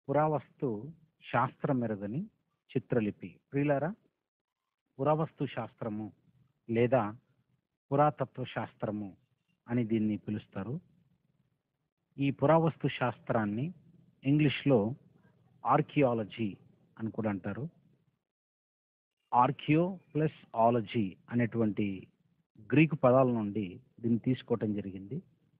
పురావస్తు శాస్త్రం మెరుగని చిత్రలిపి ప్రియులారా పురావస్తు శాస్త్రము లేదా పురాతత్వ శాస్త్రము అని దీన్ని పిలుస్తారు ఈ పురావస్తు శాస్త్రాన్ని ఇంగ్లీష్లో ఆర్కియాలజీ అని కూడా అంటారు ఆర్కియో ప్లస్ ఆలజీ అనేటువంటి గ్రీకు పదాల నుండి దీన్ని తీసుకోవటం జరిగింది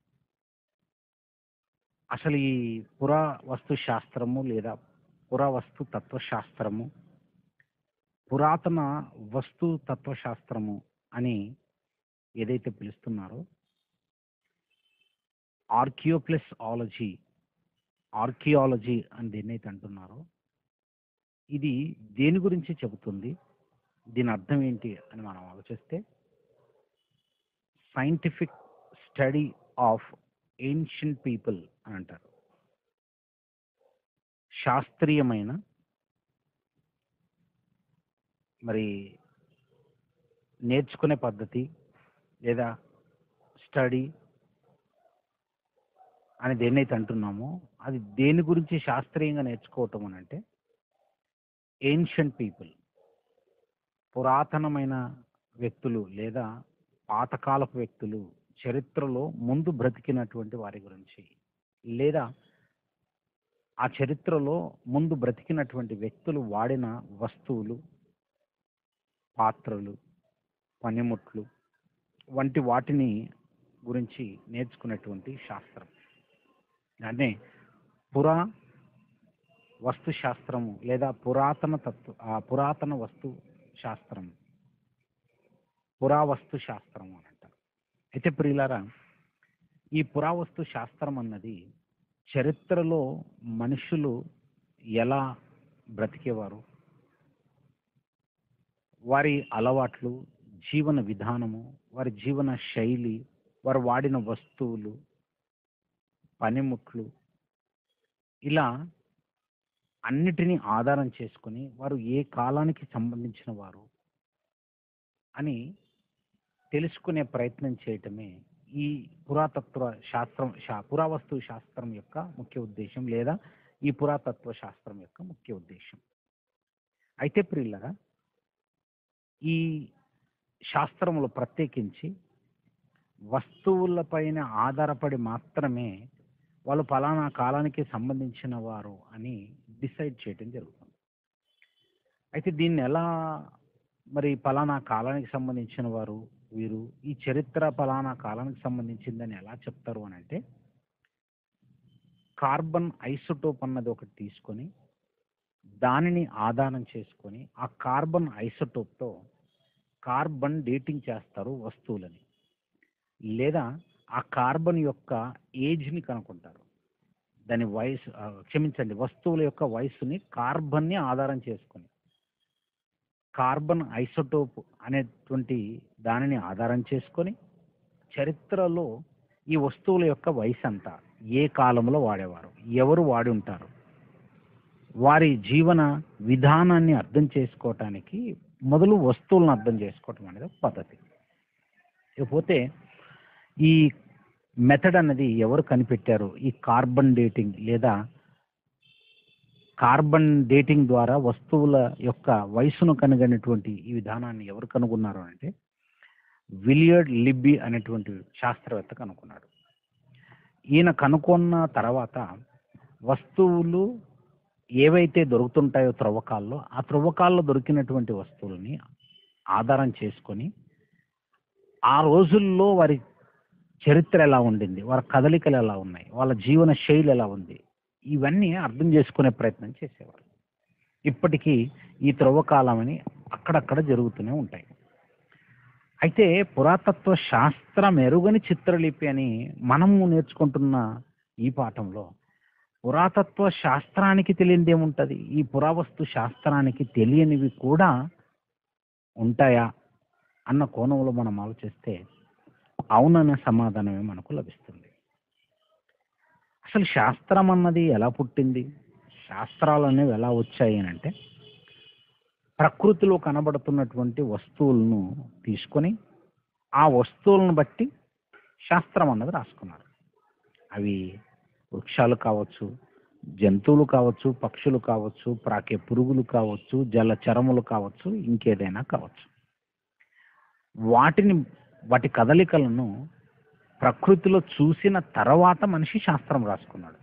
అసలు ఈ పురావస్తు శాస్త్రము లేదా పురావస్తు తత్వశాస్త్రము పురాతన వస్తు తత్వశాస్త్రము అని ఏదైతే పిలుస్తున్నారో ఆర్కియో ప్లస్ ఆలజీ ఆర్కియాలజీ అని దేన్నైతే అంటున్నారో ఇది దేని గురించి చెబుతుంది దీని అర్థం ఏంటి అని మనం ఆలోచిస్తే scientific study of ancient people అని అంటారు శాస్త్రీయమైన మరి నేర్చుకునే పద్ధతి లేదా స్టడీ అని దేన్నైతే అంటున్నామో అది దేని గురించి శాస్త్రీయంగా నేర్చుకోవటం అని అంటే ఏన్షియంట్ పీపుల్ పురాతనమైన వ్యక్తులు లేదా పాతకాలపు వ్యక్తులు చరిత్రలో ముందు బ్రతికినటువంటి వారి గురించి లేదా ఆ చరిత్రలో ముందు బ్రతికినటువంటి వ్యక్తులు వాడిన వస్తువులు పాత్రలు పనిముట్లు వంటి వాటిని గురించి నేర్చుకునేటువంటి శాస్త్రం అంటే పురా వస్తు శాస్త్రము లేదా పురాతన తత్వ ఆ పురాతన వస్తు శాస్త్రం పురావస్తు శాస్త్రం అని అంటారు అయితే ప్రియులారా ఈ పురావస్తు శాస్త్రం అన్నది చరిత్రలో మనుషులు ఎలా బ్రతికేవారు వారి అలవాట్లు జీవన విధానము వారి జీవన శైలి వారు వాడిన వస్తువులు పనిముట్లు ఇలా అన్నిటినీ ఆధారం చేసుకుని వారు ఏ కాలానికి సంబంధించిన వారు అని తెలుసుకునే ప్రయత్నం చేయటమే ఈ పురాతత్వ శాస్త్రం శా పురావస్తు శాస్త్రం యొక్క ముఖ్య ఉద్దేశం లేదా ఈ పురాతత్వ శాస్త్రం యొక్క ముఖ్య ఉద్దేశం అయితే ప్రియులరా ఈ శాస్త్రములు ప్రత్యేకించి వస్తువులపైన ఆధారపడి మాత్రమే వాళ్ళు ఫలానా కాలానికి సంబంధించిన వారు అని డిసైడ్ చేయడం జరుగుతుంది అయితే దీన్ని ఎలా మరి ఫలానా కాలానికి సంబంధించిన వారు వీరు ఈ చరిత్ర ఫలానా కాలానికి సంబంధించిందని ఎలా చెప్తారు అని అంటే కార్బన్ ఐసోటోప్ అన్నది ఒకటి తీసుకొని దానిని ఆధారం చేసుకొని ఆ కార్బన్ ఐసోటోప్తో కార్బన్ డేటింగ్ చేస్తారు వస్తువులని లేదా ఆ కార్బన్ యొక్క ఏజ్ని కనుక్కుంటారు దాని వయసు ఆ, క్షమించండి వస్తువుల యొక్క వయసుని కార్బన్ని ఆధారం చేసుకొని కార్బన్ ఐసోటోప్ అనేటువంటి దానిని ఆధారం చేసుకొని చరిత్రలో ఈ వస్తువుల యొక్క వయసు అంతా ఏ కాలంలో వాడేవారు ఎవరు వాడి ఉంటారు వారి జీవన విధానాన్ని అర్థం చేసుకోవటానికి మొదలు వస్తువులను అర్థం చేసుకోవటం అనేది ఒక పద్ధతి ఇకపోతే ఈ మెథడ్ అన్నది ఎవరు కనిపెట్టారు ఈ కార్బన్ డేటింగ్ లేదా కార్బన్ డేటింగ్ ద్వారా వస్తువుల యొక్క వయసును కనుగొనేటువంటి ఈ విధానాన్ని ఎవరు కనుగొన్నారు అంటే విలియర్డ్ లిబ్బీ అనేటువంటి శాస్త్రవేత్త కనుక్కున్నాడు ఈయన కనుక్కున్న తర్వాత వస్తువులు ఏవైతే దొరుకుతుంటాయో త్రవ్వకాల్లో ఆ త్రవ్వకాల్లో దొరికినటువంటి వస్తువులని ఆధారం చేసుకొని ఆ రోజుల్లో వారి చరిత్ర ఎలా ఉండింది వారి కదలికలు ఎలా ఉన్నాయి వాళ్ళ జీవన శైలి ఎలా ఉంది ఇవన్నీ అర్థం చేసుకునే ప్రయత్నం చేసేవారు ఇప్పటికీ ఈ త్రవ్వకాలం అని అక్కడక్కడ జరుగుతూనే ఉంటాయి అయితే పురాతత్వ శాస్త్ర మెరుగని చిత్రలిపి అని మనము నేర్చుకుంటున్న ఈ పాఠంలో పురాతత్వ శాస్త్రానికి తెలియనిది ఏముంటుంది ఈ పురావస్తు శాస్త్రానికి తెలియనివి కూడా ఉంటాయా అన్న కోణంలో మనం ఆలోచిస్తే అవుననే సమాధానమే మనకు లభిస్తుంది అసలు శాస్త్రం అన్నది ఎలా పుట్టింది శాస్త్రాలు అనేవి ఎలా వచ్చాయి అని అంటే ప్రకృతిలో కనబడుతున్నటువంటి వస్తువులను తీసుకొని ఆ వస్తువులను బట్టి శాస్త్రం అన్నది రాసుకున్నారు అవి వృక్షాలు కావచ్చు జంతువులు కావచ్చు పక్షులు కావచ్చు ప్రాకే పురుగులు కావచ్చు జలచరములు కావచ్చు ఇంకేదైనా కావచ్చు వాటిని వాటి కదలికలను ప్రకృతిలో చూసిన తర్వాత మనిషి శాస్త్రం రాసుకున్నాడు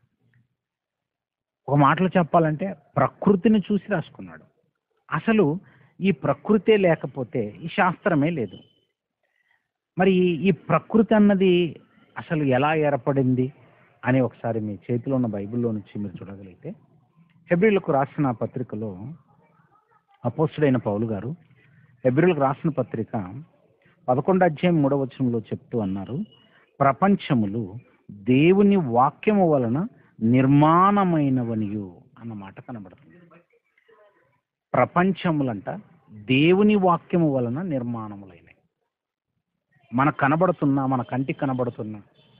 ఒక మాటలో చెప్పాలంటే ప్రకృతిని చూసి రాసుకున్నాడు అసలు ఈ ప్రకృతే లేకపోతే ఈ శాస్త్రమే లేదు మరి ఈ- ఈ ప్రకృతి అన్నది అసలు ఎలా ఏర్పడింది అని ఒకసారి మీ చేతిలో ఉన్న బైబిల్లో నుంచి మీరు చూడగలిగితే హెబ్రిలకు రాసిన పత్రికలో అపోస్తుడైన పౌలు గారు హెబ్రిలకు రాసిన పత్రిక పదకొండు అధ్యాయం మూడవ వచనంలో చెప్తూ అన్నారు ప్రపంచములు దేవుని వాక్యము వలన నిర్మాణమైనవనియు అన్న మాట కనబడుతుంది ప్రపంచములంట దేవుని వాక్యము వలన నిర్మాణములైనవి మనకు కనబడుతున్న మన కంటికి కనబడుతున్న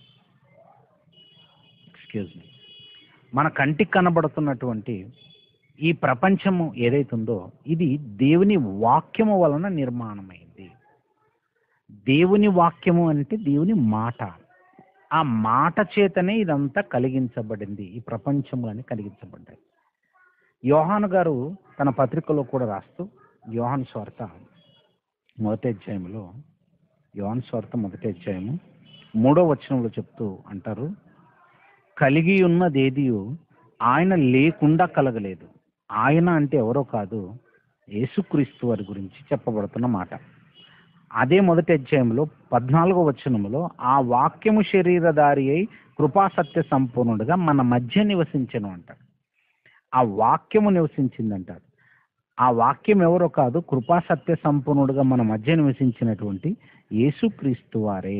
ఎక్స్క్యూజ్ మీ మన కంటికి కనబడుతున్నటువంటి ఈ ప్రపంచము ఏదైతుందో ఇది దేవుని వాక్యము వలన నిర్మాణమైంది దేవుని వాక్యము అంటే దేవుని మాట ఆ మాట చేతనే ఇదంతా కలిగించబడింది ఈ ప్రపంచములని కలిగించబడ్డాయి యోహాను గారు తన పత్రికలో కూడా రాస్తూ యోహాను స్వార్త మొదటి అధ్యాయంలో యోహాను స్వార్త మొదటి అధ్యాయము మూడో వచనంలో చెప్తూ అంటారు కలిగి ఉన్నదేదియు ఆయన లేకుండా కలగలేదు ఆయన అంటే ఎవరో కాదు యేసుక్రీస్తు వారి గురించి చెప్పబడుతున్న మాట అదే మొదటి అధ్యాయంలో పద్నాలుగో వచనములో ఆ వాక్యము శరీరధారి అయి కృపా సత్య సంపూర్ణుడుగా మన మధ్య నివసించను అంటాడు ఆ వాక్యము నివసించిందంటాడు ఆ వాక్యం ఎవరో కాదు కృపా సత్య సంపూర్ణుడుగా మన మధ్య నివసించినటువంటి యేసుక్రీస్తు వారే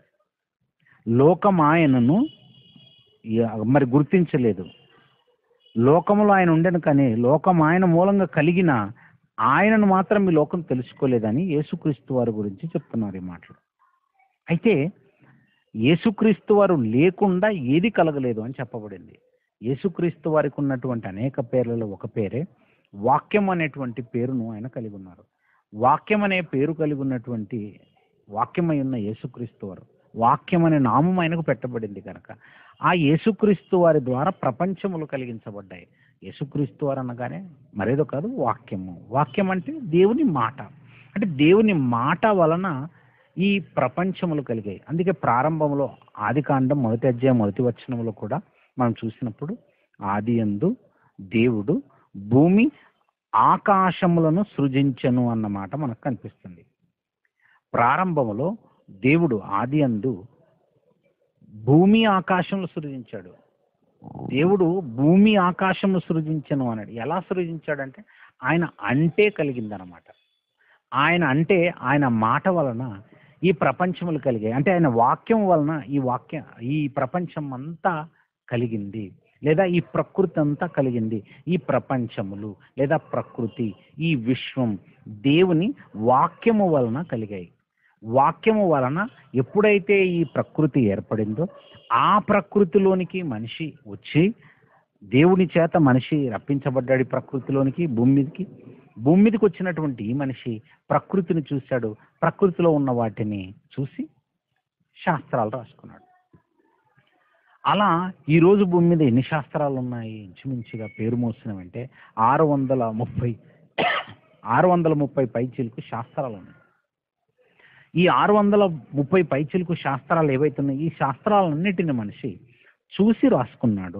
లోకం ఆయనను య- మరి గుర్తించలేదు లోకములో ఆయన ఉండను కానీ లోకం ఆయన మూలంగా కలిగిన ఆయనను మాత్రం ఈ లోకం తెలుసుకోలేదని యేసుక్రీస్తు వారి గురించి చెప్తున్నారు ఈ మాటలు అయితే యేసుక్రీస్తు వారు లేకుండా ఏది కలగలేదు అని చెప్పబడింది యేసుక్రీస్తు వారికి ఉన్నటువంటి అనేక పేర్లలో ఒక పేరే వాక్యం అనేటువంటి పేరును ఆయన కలిగి ఉన్నారు వాక్యం అనే పేరు కలిగి ఉన్నటువంటి వాక్యమై ఉన్న యేసుక్రీస్తు వారు వాక్యం అనే నామం ఆయనకు పెట్టబడింది కనుక ఆ యేసుక్రీస్తు వారి ద్వారా ప్రపంచములు కలిగించబడ్డాయి యేసుక్రీస్తు వారు అనగానే మరేదో కాదు వాక్యము వాక్యం అంటే దేవుని మాట అంటే దేవుని మాట వలన ఈ ప్రపంచములు కలిగాయి అందుకే ప్రారంభంలో ఆది కాండం మొదటి అధ్యాయం మొదటి వచనంలో కూడా మనం చూసినప్పుడు ఆది యందు దేవుడు భూమి ఆకాశములను సృజించను అన్న మాట మనకు కనిపిస్తుంది ప్రారంభములో దేవుడు ఆది అందు భూమి ఆకాశంలో సృజించాడు దేవుడు భూమి ఆకాశము సృజించను అన్నాడు ఎలా సృజించాడంటే ఆయన అంటే కలిగిందనమాట ఆయన అంటే ఆయన మాట వలన ఈ ప్రపంచములు కలిగాయి అంటే ఆయన వాక్యం వలన ఈ వాక్యం ఈ ప్రపంచం అంతా కలిగింది లేదా ఈ ప్రకృతి అంతా కలిగింది ఈ ప్రపంచములు లేదా ప్రకృతి ఈ విశ్వం దేవుని వాక్యము వలన కలిగాయి వాక్యము వలన ఎప్పుడైతే ఈ ప్రకృతి ఏర్పడిందో ఆ ప్రకృతిలోనికి మనిషి వచ్చి దేవుని చేత మనిషి రప్పించబడ్డాడు ఈ ప్రకృతిలోనికి భూమి మీదకి భూమి మీదకి వచ్చినటువంటి ఈ మనిషి ప్రకృతిని చూశాడు ప్రకృతిలో ఉన్న వాటిని చూసి శాస్త్రాలు రాసుకున్నాడు అలా ఈ రోజు భూమి మీద ఎన్ని శాస్త్రాలు ఉన్నాయి ఇంచుమించుగా పేరు మోసినవంటే ఆరు వందల ముప్పై ఆరు వందల ముప్పై పైచీలకు శాస్త్రాలు ఉన్నాయి ఈ ఆరు వందల ముప్పై పైచీలకు శాస్త్రాలు ఏవైతున్నాయి ఈ శాస్త్రాలన్నిటిని మనిషి చూసి రాసుకున్నాడు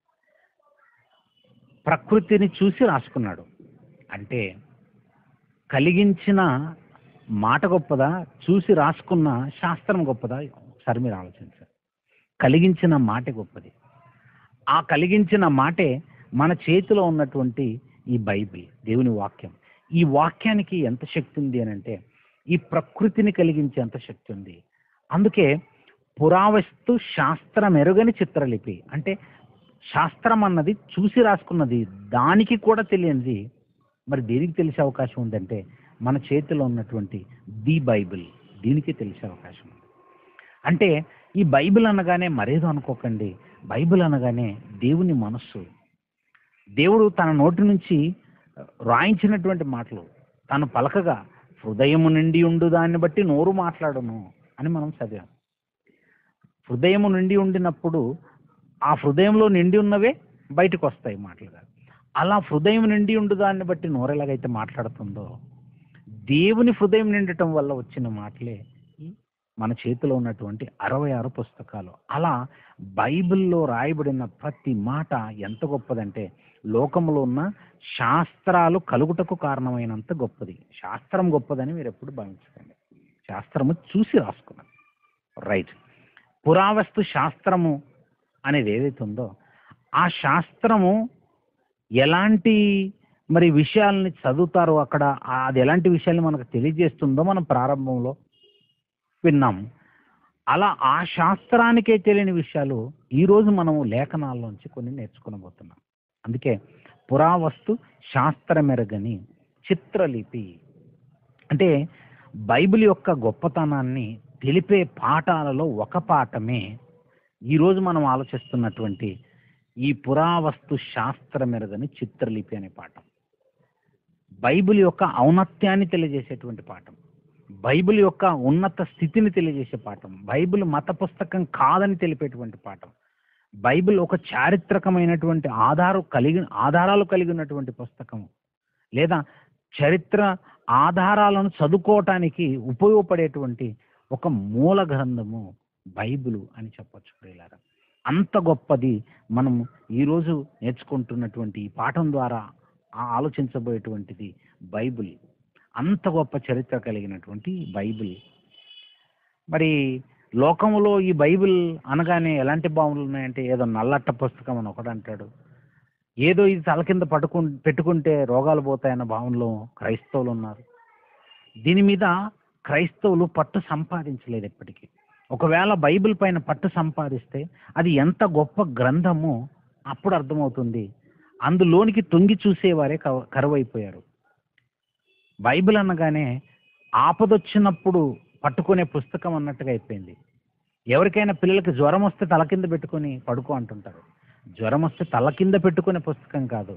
ప్రకృతిని చూసి రాసుకున్నాడు అంటే కలిగించిన మాట గొప్పదా చూసి రాసుకున్న శాస్త్రం గొప్పదా ఒకసారి మీరు ఆలోచించారు కలిగించిన మాట గొప్పది ఆ కలిగించిన మాటే మన చేతిలో ఉన్నటువంటి ఈ బైబిల్ దేవుని వాక్యం ఈ వాక్యానికి ఎంత శక్తి ఉంది అని అంటే ఈ ప్రకృతిని కలిగించే అంత శక్తి ఉంది అందుకే పురావస్తు శాస్త్రం ఎరుగని చిత్రలిపి అంటే శాస్త్రం అన్నది చూసి రాసుకున్నది దానికి కూడా తెలియనిది మరి దేనికి తెలిసే అవకాశం ఉందంటే మన చేతిలో ఉన్నటువంటి ది బైబిల్ దీనికి తెలిసే అవకాశం ఉంది అంటే ఈ బైబిల్ అనగానే మరేదో అనుకోకండి బైబిల్ అనగానే దేవుని మనస్సు దేవుడు తన నోటి నుంచి రాయించినటువంటి మాటలు తను పలకగా హృదయము నిండి ఉండు దాన్ని బట్టి నోరు మాట్లాడును అని మనం చదివాం హృదయము నిండి ఉండినప్పుడు ఆ హృదయంలో నిండి ఉన్నవే బయటకు వస్తాయి మాటలుగా అలా హృదయం నిండి ఉండు దాన్ని బట్టి నోరెలాగైతే మాట్లాడుతుందో దేవుని హృదయం నిండటం వల్ల వచ్చిన మాటలే ఈ మన చేతిలో ఉన్నటువంటి అరవై ఆరు పుస్తకాలు అలా బైబిల్లో రాయబడిన ప్రతి మాట ఎంత గొప్పదంటే లోకంలో ఉన్న శాస్త్రాలు కలుగుటకు కారణమైనంత గొప్పది శాస్త్రం గొప్పదని మీరు ఎప్పుడు భావించకండి శాస్త్రము చూసి రాసుకున్నది రైట్ పురావస్తు శాస్త్రము అనేది ఏదైతే ఉందో ఆ శాస్త్రము ఎలాంటి మరి విషయాల్ని చదువుతారో అక్కడ ఆ- అది ఎలాంటి విషయాల్ని మనకు తెలియజేస్తుందో మనం ప్రారంభంలో విన్నాము అలా ఆ శాస్త్రానికే తెలియని విషయాలు ఈరోజు మనము లేఖనాల్లోంచి కొన్ని నేర్చుకునబోతున్నాం అందుకే పురావస్తు శాస్త్రమెరగని చిత్రలిపి అంటే బైబిల్ యొక్క గొప్పతనాన్ని తెలిపే పాఠాలలో ఒక పాఠమే ఈరోజు మనం ఆలోచిస్తున్నటువంటి ఈ పురావస్తు శాస్త్రమెరగని చిత్రలిపి అనే పాఠం బైబిల్ యొక్క ఔన్నత్యాన్ని తెలియజేసేటువంటి పాఠం బైబిల్ యొక్క ఉన్నత స్థితిని తెలియజేసే పాఠం బైబిల్ మత పుస్తకం కాదని తెలిపేటువంటి పాఠం బైబిల్ ఒక చారిత్రకమైనటువంటి ఆధారు కలిగి ఆధారాలు కలిగి ఉన్నటువంటి పుస్తకం లేదా చరిత్ర ఆధారాలను చదువుకోవటానికి ఉపయోగపడేటువంటి ఒక మూల గ్రంథము బైబిల్ అని చెప్పొచ్చు ప్రియులారా అంత గొప్పది మనం ఈరోజు నేర్చుకుంటున్నటువంటి ఈ పాఠం ద్వారా ఆ ఆలోచించబోయేటువంటిది బైబిల్ అంత గొప్ప చరిత్ర కలిగినటువంటి బైబిల్ మరి లోకంలో ఈ బైబిల్ అనగానే ఎలాంటి భావనలు ఉన్నాయంటే ఏదో నల్లట్ట పుస్తకం అని ఒకడు అంటాడు ఏదో ఇది తల కింద పట్టుకు పెట్టుకుంటే రోగాలు పోతాయన్న భావనలో క్రైస్తవులు ఉన్నారు దీని మీద క్రైస్తవులు పట్టు సంపాదించలేదు ఎప్పటికీ ఒకవేళ బైబిల్ పైన పట్టు సంపాదిస్తే అది ఎంత గొప్ప గ్రంథమో అప్పుడు అర్థమవుతుంది అందులోనికి తొంగి చూసేవారే కవ- కరువైపోయారు బైబిల్ అనగానే ఆపదొచ్చినప్పుడు పట్టుకునే పుస్తకం అన్నట్టుగా అయిపోయింది ఎవరికైనా పిల్లలకి జ్వరం వస్తే తల కింద పెట్టుకొని పడుకో అంటుంటారు జ్వరం వస్తే తల కింద పెట్టుకునే పుస్తకం కాదు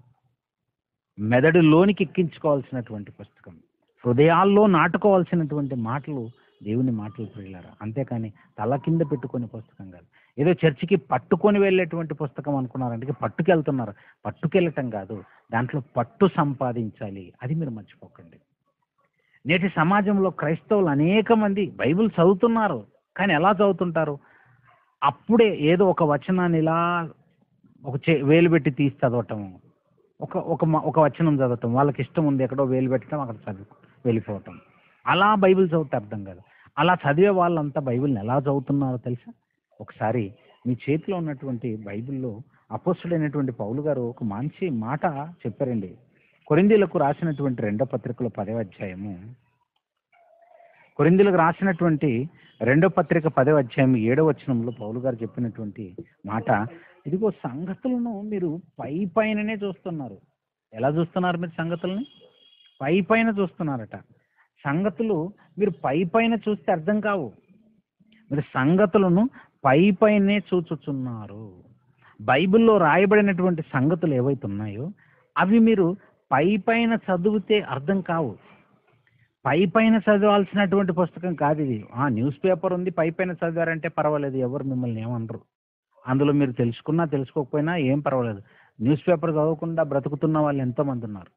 మెదడులోనికి ఎక్కించుకోవాల్సినటువంటి పుస్తకం హృదయాల్లో నాటుకోవాల్సినటువంటి మాటలు దేవుని మాటలు ప్రియులారా అంతేకాని తల కింద పెట్టుకునే పుస్తకం కాదు ఏదో చర్చికి పట్టుకొని వెళ్ళేటువంటి పుస్తకం అనుకున్నారంటే పట్టుకెళ్తున్నారు పట్టుకెళ్ళటం కాదు దాంట్లో పట్టు సంపాదించాలి అది మీరు మర్చిపోకండి నేటి సమాజంలో క్రైస్తవులు అనేక మంది బైబిల్ చదువుతున్నారు కానీ ఎలా చదువుతుంటారు అప్పుడే ఏదో ఒక వచనాన్ని ఇలా ఒక చే వేలు పెట్టి తీసి చదవటం ఒక ఒక మ- ఒక వచనం చదవటం వాళ్ళకి ఇష్టం ఉంది ఎక్కడో వేలు పెట్టడం అక్కడ చదువు వెళ్ళిపోవటం అలా బైబిల్ చదివితే అర్థం కాదు అలా చదివే వాళ్ళంతా బైబిల్ని ఎలా చదువుతున్నారో తెలుసా ఒకసారి మీ చేతిలో ఉన్నటువంటి బైబిల్లో అపోస్తుడైనటువంటి పౌలు గారు ఒక మంచి మాట చెప్పారండి కొరిందీలకు రాసినటువంటి రెండో పత్రికలో పదవ అధ్యాయము కొరిందీలకు రాసినటువంటి రెండో పత్రిక పదవ అధ్యాయం ఏడో వచనంలో పౌలు గారు చెప్పినటువంటి మాట ఇదిగో సంగతులను మీరు పై పైననే చూస్తున్నారు ఎలా చూస్తున్నారు మీరు సంగతుల్ని పై పైన చూస్తున్నారట సంగతులు మీరు పై పైన చూస్తే అర్థం కావు మీరు సంగతులను పై పైనే చూచుచున్నారు బైబిల్లో రాయబడినటువంటి సంగతులు ఏవైతే ఉన్నాయో అవి మీరు పై పైన చదివితే అర్థం కావు పై పైన చదవాల్సినటువంటి పుస్తకం కాదు ఇది ఆ న్యూస్ పేపర్ ఉంది పై పైన చదివారంటే పర్వాలేదు ఎవరు మిమ్మల్ని ఏమనరు అందులో మీరు తెలుసుకున్నా తెలుసుకోకపోయినా ఏం పర్వాలేదు న్యూస్ పేపర్ చదవకుండా బ్రతుకుతున్న వాళ్ళు ఎంతోమంది ఉన్నారు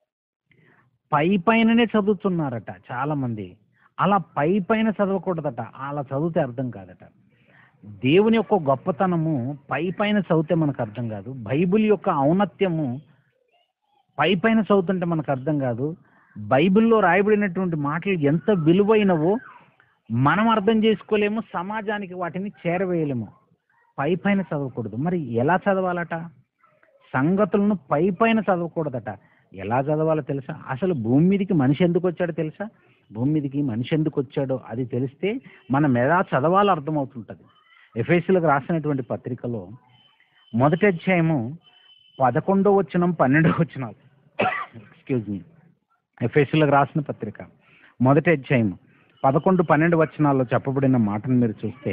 పై పైననే చదువుతున్నారట చాలా మంది అలా పై పైన చదవకూడదట అలా చదివితే అర్థం కాదట దేవుని యొక్క గొప్పతనము పై పైన చదివితే మనకు అర్థం కాదు బైబిల్ యొక్క ఔన్నత్యము పై పైన చదువుతుంటే మనకు అర్థం కాదు బైబిల్లో రాయబడినటువంటి మాటలు ఎంత విలువైనవో మనం అర్థం చేసుకోలేము సమాజానికి వాటిని చేరవేయలేము పై పైన చదవకూడదు మరి ఎలా చదవాలట సంగతులను పై పైన చదవకూడదట ఎలా చదవాలో తెలుసా అసలు భూమి మీదకి మనిషి ఎందుకు వచ్చాడో తెలుసా భూమి మీదకి మనిషి ఎందుకు వచ్చాడో అది తెలిస్తే మనం ఎలా చదవాలో అర్థమవుతుంటుంది ఎఫ్ఎస్సీలకు రాసినటువంటి పత్రికలో మొదటి అధ్యాయము పదకొండో వచనం పన్నెండో వచనాలు ఎక్స్క్యూజ్ మీ ఎఫ్ఎస్సీలకు రాసిన పత్రిక మొదటి అధ్యాయం పదకొండు పన్నెండు వచనాల్లో చెప్పబడిన మాటను మీరు చూస్తే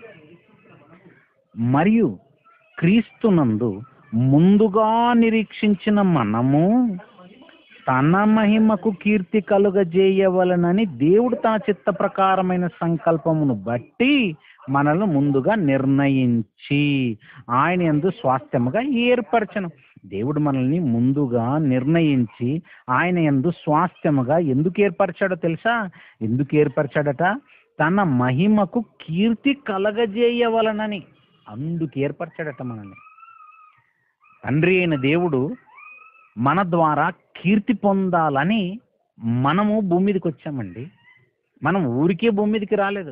మరియు క్రీస్తునందు ముందుగా నిరీక్షించిన మనము తన మహిమకు కీర్తి కలుగజేయవలనని దేవుడు తన చిత్త ప్రకారమైన సంకల్పమును బట్టి మనల్ని ముందుగా నిర్ణయించి ఆయన ఎందు స్వాస్థ్యముగా ఏర్పరచను దేవుడు మనల్ని ముందుగా నిర్ణయించి ఆయన ఎందు స్వాస్థ్యముగా ఎందుకు ఏర్పరిచాడో తెలుసా ఎందుకు ఏర్పరిచాడట తన మహిమకు కీర్తి కలగజేయవలనని అందుకు ఏర్పరిచాడట మనల్ని తండ్రి అయిన దేవుడు మన ద్వారా కీర్తి పొందాలని మనము భూమి మీదకి వచ్చామండి మనం ఊరికే భూమి మీదకి రాలేదు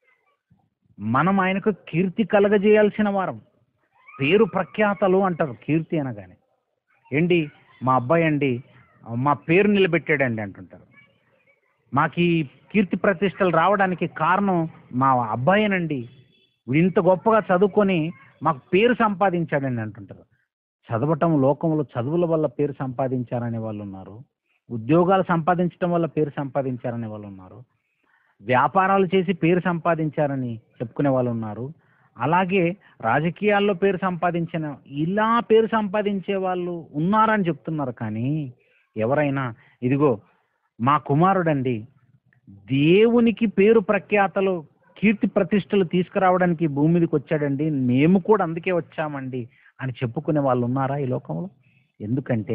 మనం ఆయనకు కీర్తి కలగజేయాల్సిన వారం పేరు ప్రఖ్యాతలు అంటారు కీర్తి అనగానే ఏంటి మా అబ్బాయి అండి మా పేరు నిలబెట్టాడండి అంటుంటారు మాకు ఈ కీర్తి ప్రతిష్టలు రావడానికి కారణం మా అబ్బాయేనండి వీడు ఇంత గొప్పగా చదువుకొని మాకు పేరు సంపాదించాడండి అంటుంటారు చదవటం లోకంలో చదువుల వల్ల పేరు సంపాదించారనే వాళ్ళు ఉన్నారు ఉద్యోగాలు సంపాదించడం వల్ల పేరు సంపాదించారనే వాళ్ళు ఉన్నారు వ్యాపారాలు చేసి పేరు సంపాదించారని చెప్పుకునే వాళ్ళు ఉన్నారు అలాగే రాజకీయాల్లో పేరు సంపాదించిన ఇలా పేరు సంపాదించే వాళ్ళు ఉన్నారని చెప్తున్నారు కానీ ఎవరైనా ఇదిగో మా కుమారుడండి దేవునికి పేరు ప్రఖ్యాతలు కీర్తి ప్రతిష్టలు తీసుకురావడానికి ఈ భూమి మీదకి వచ్చాడండి మేము కూడా అందుకే వచ్చామండి అని చెప్పుకునే వాళ్ళు ఉన్నారా ఈ లోకంలో ఎందుకంటే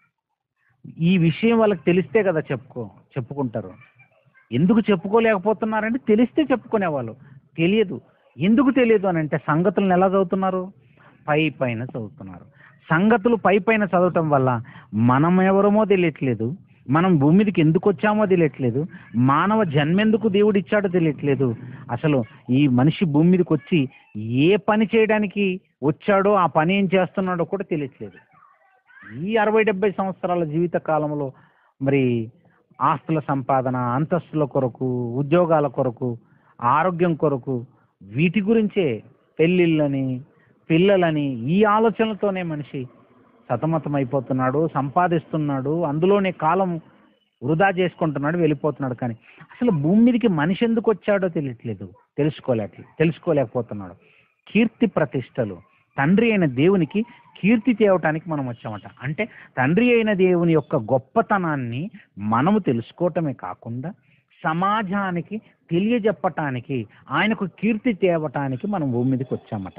ఈ విషయం వాళ్ళకి తెలిస్తే కదా చెప్పుకో చెప్పుకుంటారు ఎందుకు చెప్పుకోలేకపోతున్నారంటే తెలిస్తే చెప్పుకునేవాళ్ళు తెలియదు ఎందుకు తెలియదు అని అంటే సంగతులను ఎలా చదువుతున్నారు పై పైన చదువుతున్నారు సంగతులు పై పైన చదవటం వల్ల మనం ఎవరమో తెలియట్లేదు మనం భూమి మీదకి ఎందుకు వచ్చామో తెలియట్లేదు మానవ జన్మెందుకు దేవుడు ఇచ్చాడో తెలియట్లేదు అసలు ఈ మనిషి భూమి మీదకి వచ్చి ఏ పని చేయడానికి వచ్చాడో ఆ పని ఏం చేస్తున్నాడో కూడా తెలియట్లేదు ఈ అరవై డెబ్బై సంవత్సరాల జీవిత కాలంలో మరి ఆస్తుల సంపాదన అంతస్తుల కొరకు ఉద్యోగాల కొరకు ఆరోగ్యం కొరకు వీటి గురించే పెళ్ళిళ్ళని పిల్లలని ఈ ఆలోచనలతోనే మనిషి సతమతం అయిపోతున్నాడు సంపాదిస్తున్నాడు అందులోనే కాలం వృధా చేసుకుంటున్నాడు వెళ్ళిపోతున్నాడు కానీ అసలు భూమి మీదకి మనిషి ఎందుకు వచ్చాడో తెలియట్లేదు తెలుసుకోలేక తెలుసుకోలేకపోతున్నాడు కీర్తి ప్రతిష్టలు తండ్రి అయిన దేవునికి కీర్తి తేవటానికి మనం వచ్చామట అంటే తండ్రి అయిన దేవుని యొక్క గొప్పతనాన్ని మనము తెలుసుకోవటమే కాకుండా సమాజానికి తెలియజెప్పటానికి ఆయనకు కీర్తి తేవటానికి మనం భూమి మీదకి వచ్చామట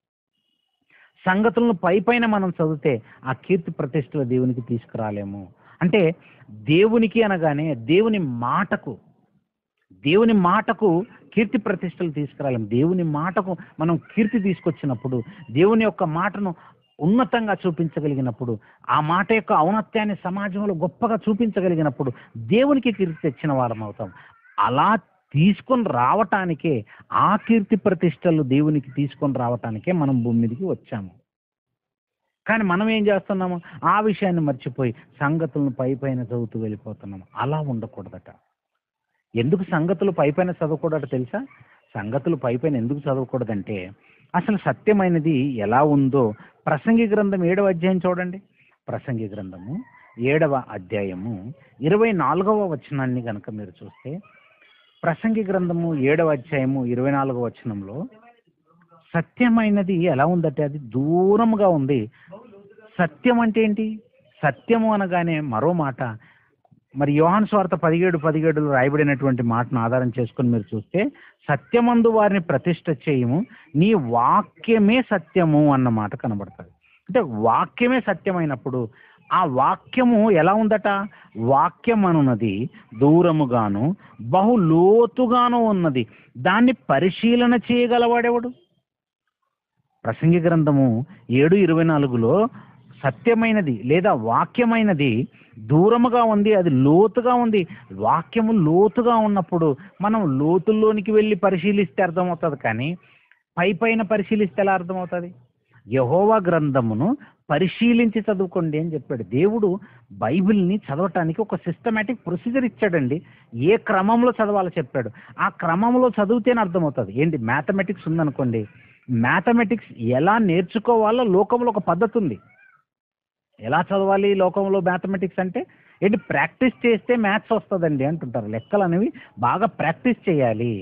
సంగతులను పై పైన మనం చదివితే ఆ కీర్తి ప్రతిష్టలు దేవునికి తీసుకురాలేము అంటే దేవునికి అనగానే దేవుని మాటకు దేవుని మాటకు కీర్తి ప్రతిష్టలు తీసుకురాలేము దేవుని మాటకు మనం కీర్తి తీసుకొచ్చినప్పుడు దేవుని యొక్క మాటను ఉన్నతంగా చూపించగలిగినప్పుడు ఆ మాట యొక్క ఔన్నత్యాన్ని సమాజంలో గొప్పగా చూపించగలిగినప్పుడు దేవునికి కీర్తి తెచ్చిన వారం అవుతాం అలా తీసుకొని రావటానికే ఆ కీర్తి ప్రతిష్టలు దేవునికి తీసుకొని రావటానికే మనం భూమి మీదకి వచ్చాము కానీ మనం ఏం చేస్తున్నాము ఆ విషయాన్ని మర్చిపోయి సంగతులను పై పైన చదువుతూ వెళ్ళిపోతున్నాము అలా ఉండకూడదట ఎందుకు సంగతులు పై పైన చదవకూడదట తెలుసా సంగతులు పై పైన ఎందుకు చదవకూడదంటే అసలు సత్యమైనది ఎలా ఉందో ప్రసంగి గ్రంథం ఏడవ అధ్యాయం చూడండి ప్రసంగి గ్రంథము ఏడవ అధ్యాయము ఇరవై నాలుగవ వచనాన్ని కనుక మీరు చూస్తే ప్రసంగి గ్రంథము ఏడవ అధ్యాయము ఇరవై నాలుగవ వచనంలో సత్యమైనది ఎలా ఉందంటే అది దూరంగా ఉంది సత్యం అంటే ఏంటి సత్యము అనగానే మరో మాట మరి యోహాన్ స్వార్థ పదిహేడు పదిహేడులో రాయబడినటువంటి మాటను ఆధారం చేసుకొని మీరు చూస్తే సత్యమందు వారిని ప్రతిష్ట చేయము నీ వాక్యమే సత్యము అన్న మాట కనబడుతుంది అంటే వాక్యమే సత్యమైనప్పుడు ఆ వాక్యము ఎలా ఉందట వాక్యం అనున్నది దూరముగాను బహు లోతుగాను ఉన్నది దాన్ని పరిశీలన చేయగలవాడెవడు ప్రసంగి గ్రంథము ఏడు ఇరవై నాలుగులో సత్యమైనది లేదా వాక్యమైనది దూరముగా ఉంది అది లోతుగా ఉంది వాక్యము లోతుగా ఉన్నప్పుడు మనం లోతుల్లోనికి వెళ్ళి పరిశీలిస్తే అర్థమవుతుంది కానీ పై పైన పరిశీలిస్తే ఎలా అర్థమవుతుంది యహోవా గ్రంథమును పరిశీలించి చదువుకోండి అని చెప్పాడు దేవుడు బైబిల్ని చదవటానికి ఒక సిస్టమేటిక్ ప్రొసీజర్ ఇచ్చాడండి ఏ క్రమంలో చదవాలో చెప్పాడు ఆ క్రమంలో చదివితేనే అర్థమవుతుంది ఏంటి మ్యాథమెటిక్స్ ఉందనుకోండి మ్యాథమెటిక్స్ ఎలా నేర్చుకోవాలో లోకంలో ఒక పద్ధతి ఉంది ఎలా చదవాలి లోకంలో మ్యాథమెటిక్స్ అంటే ఏంటి ప్రాక్టీస్ చేస్తే మ్యాథ్స్ వస్తుందండి అంటుంటారు లెక్కలు అనేవి బాగా ప్రాక్టీస్ చేయాలి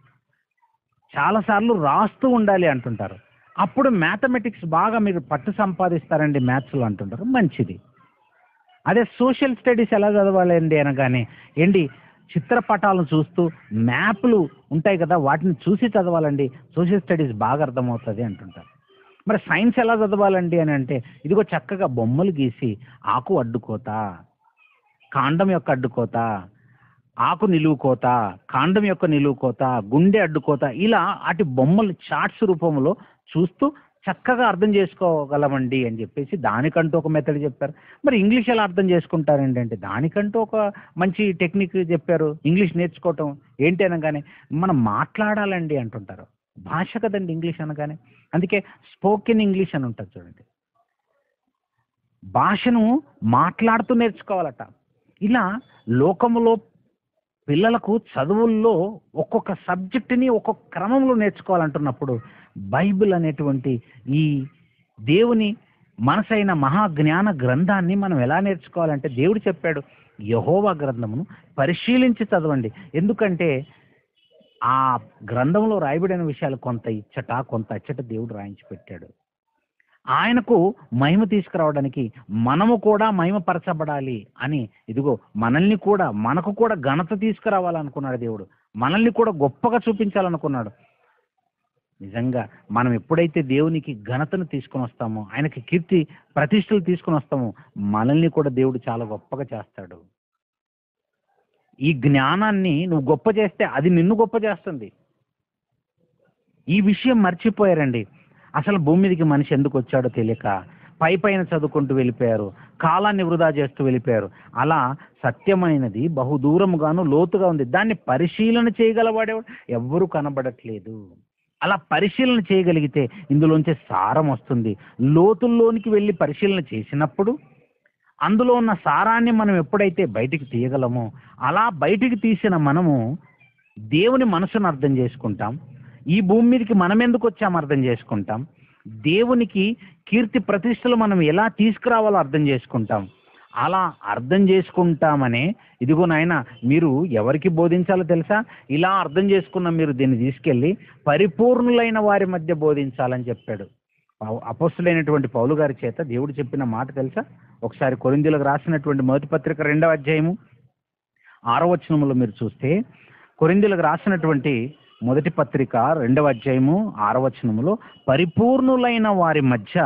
చాలాసార్లు రాస్తూ ఉండాలి అంటుంటారు అప్పుడు మ్యాథమెటిక్స్ బాగా మీరు పట్టు సంపాదిస్తారండి మ్యాథ్స్లో అంటుంటారు మంచిది అదే సోషల్ స్టడీస్ ఎలా చదవాలండి అనగానే ఏంటి చిత్రపటాలను చూస్తూ మ్యాప్లు ఉంటాయి కదా వాటిని చూసి చదవాలండి సోషల్ స్టడీస్ బాగా అర్థమవుతుంది అంటుంటారు మరి సైన్స్ ఎలా చదవాలండి అని అంటే ఇదిగో చక్కగా బొమ్మలు గీసి ఆకు అడ్డుకోత కాండం యొక్క అడ్డుకోత ఆకు నిలువు కోత కాండం యొక్క నిలువు కోత గుండె అడ్డుకోత ఇలా అటు బొమ్మలు చార్ట్స్ రూపంలో చూస్తూ చక్కగా అర్థం చేసుకోగలమండి అని చెప్పేసి దానికంటూ ఒక మెథడ్ చెప్పారు మరి ఇంగ్లీష్ ఎలా అర్థం చేసుకుంటారండి అంటే దానికంటూ ఒక మంచి టెక్నిక్ చెప్పారు ఇంగ్లీష్ నేర్చుకోవటం ఏంటి అనగానే మనం మాట్లాడాలండి అంటుంటారు భాష కదండి ఇంగ్లీష్ అనగానే అందుకే స్పోకెన్ ఇంగ్లీష్ అని ఉంటుంది చూడండి భాషను మాట్లాడుతూ నేర్చుకోవాలట ఇలా లోకములో పిల్లలకు చదువుల్లో ఒక్కొక్క సబ్జెక్టుని ఒక్కొక్క క్రమంలో నేర్చుకోవాలంటున్నప్పుడు బైబిల్ అనేటువంటి ఈ దేవుని మనసైన మహాజ్ఞాన గ్రంథాన్ని మనం ఎలా నేర్చుకోవాలంటే దేవుడు చెప్పాడు యహోవా గ్రంథమును పరిశీలించి చదవండి ఎందుకంటే ఆ గ్రంథంలో రాయబడిన విషయాలు కొంత ఇచ్చట కొంత అచ్చట దేవుడు రాయించి పెట్టాడు ఆయనకు మహిమ తీసుకురావడానికి మనము కూడా మహిమపరచబడాలి అని ఇదిగో మనల్ని కూడా మనకు కూడా ఘనత తీసుకురావాలనుకున్నాడు దేవుడు మనల్ని కూడా గొప్పగా చూపించాలనుకున్నాడు నిజంగా మనం ఎప్పుడైతే దేవునికి ఘనతను తీసుకొని వస్తామో ఆయనకి కీర్తి ప్రతిష్టలు తీసుకొని వస్తామో మనల్ని కూడా దేవుడు చాలా గొప్పగా చేస్తాడు ఈ జ్ఞానాన్ని నువ్వు గొప్ప చేస్తే అది నిన్ను గొప్ప చేస్తుంది ఈ విషయం మర్చిపోయారండి అసలు భూమి మీదకి మనిషి ఎందుకు వచ్చాడో తెలియక పై పైన చదువుకుంటూ వెళ్ళిపోయారు కాలాన్ని వృధా చేస్తూ వెళ్ళిపోయారు అలా సత్యమైనది బహుదూరముగాను లోతుగా ఉంది దాన్ని పరిశీలన చేయగలవాడేవాడు ఎవ్వరూ కనబడట్లేదు అలా పరిశీలన చేయగలిగితే ఇందులోంచి సారం వస్తుంది లోతుల్లోనికి వెళ్ళి పరిశీలన చేసినప్పుడు అందులో ఉన్న సారాన్ని మనం ఎప్పుడైతే బయటికి తీయగలమో అలా బయటికి తీసిన మనము దేవుని మనసును అర్థం చేసుకుంటాం ఈ భూమి మీదకి మనం ఎందుకు వచ్చాం అర్థం చేసుకుంటాం దేవునికి కీర్తి ప్రతిష్టలు మనం ఎలా తీసుకురావాలో అర్థం చేసుకుంటాం అలా అర్థం చేసుకుంటామనే ఇదిగో నాయన మీరు ఎవరికి బోధించాలో తెలుసా ఇలా అర్థం చేసుకున్న మీరు దీన్ని తీసుకెళ్ళి పరిపూర్ణులైన వారి మధ్య బోధించాలని చెప్పాడు పౌ- అపొస్తలుడైనటువంటి పౌలు గారి చేత దేవుడు చెప్పిన మాట తెలుసా ఒకసారి కొరిందులకు రాసినటువంటి మొదటి పత్రిక రెండవ అధ్యాయము ఆరో వచనములో మీరు చూస్తే కొరిందులకు రాసినటువంటి మొదటి పత్రిక రెండవ అధ్యాయము ఆరో వచనములో పరిపూర్ణులైన వారి మధ్య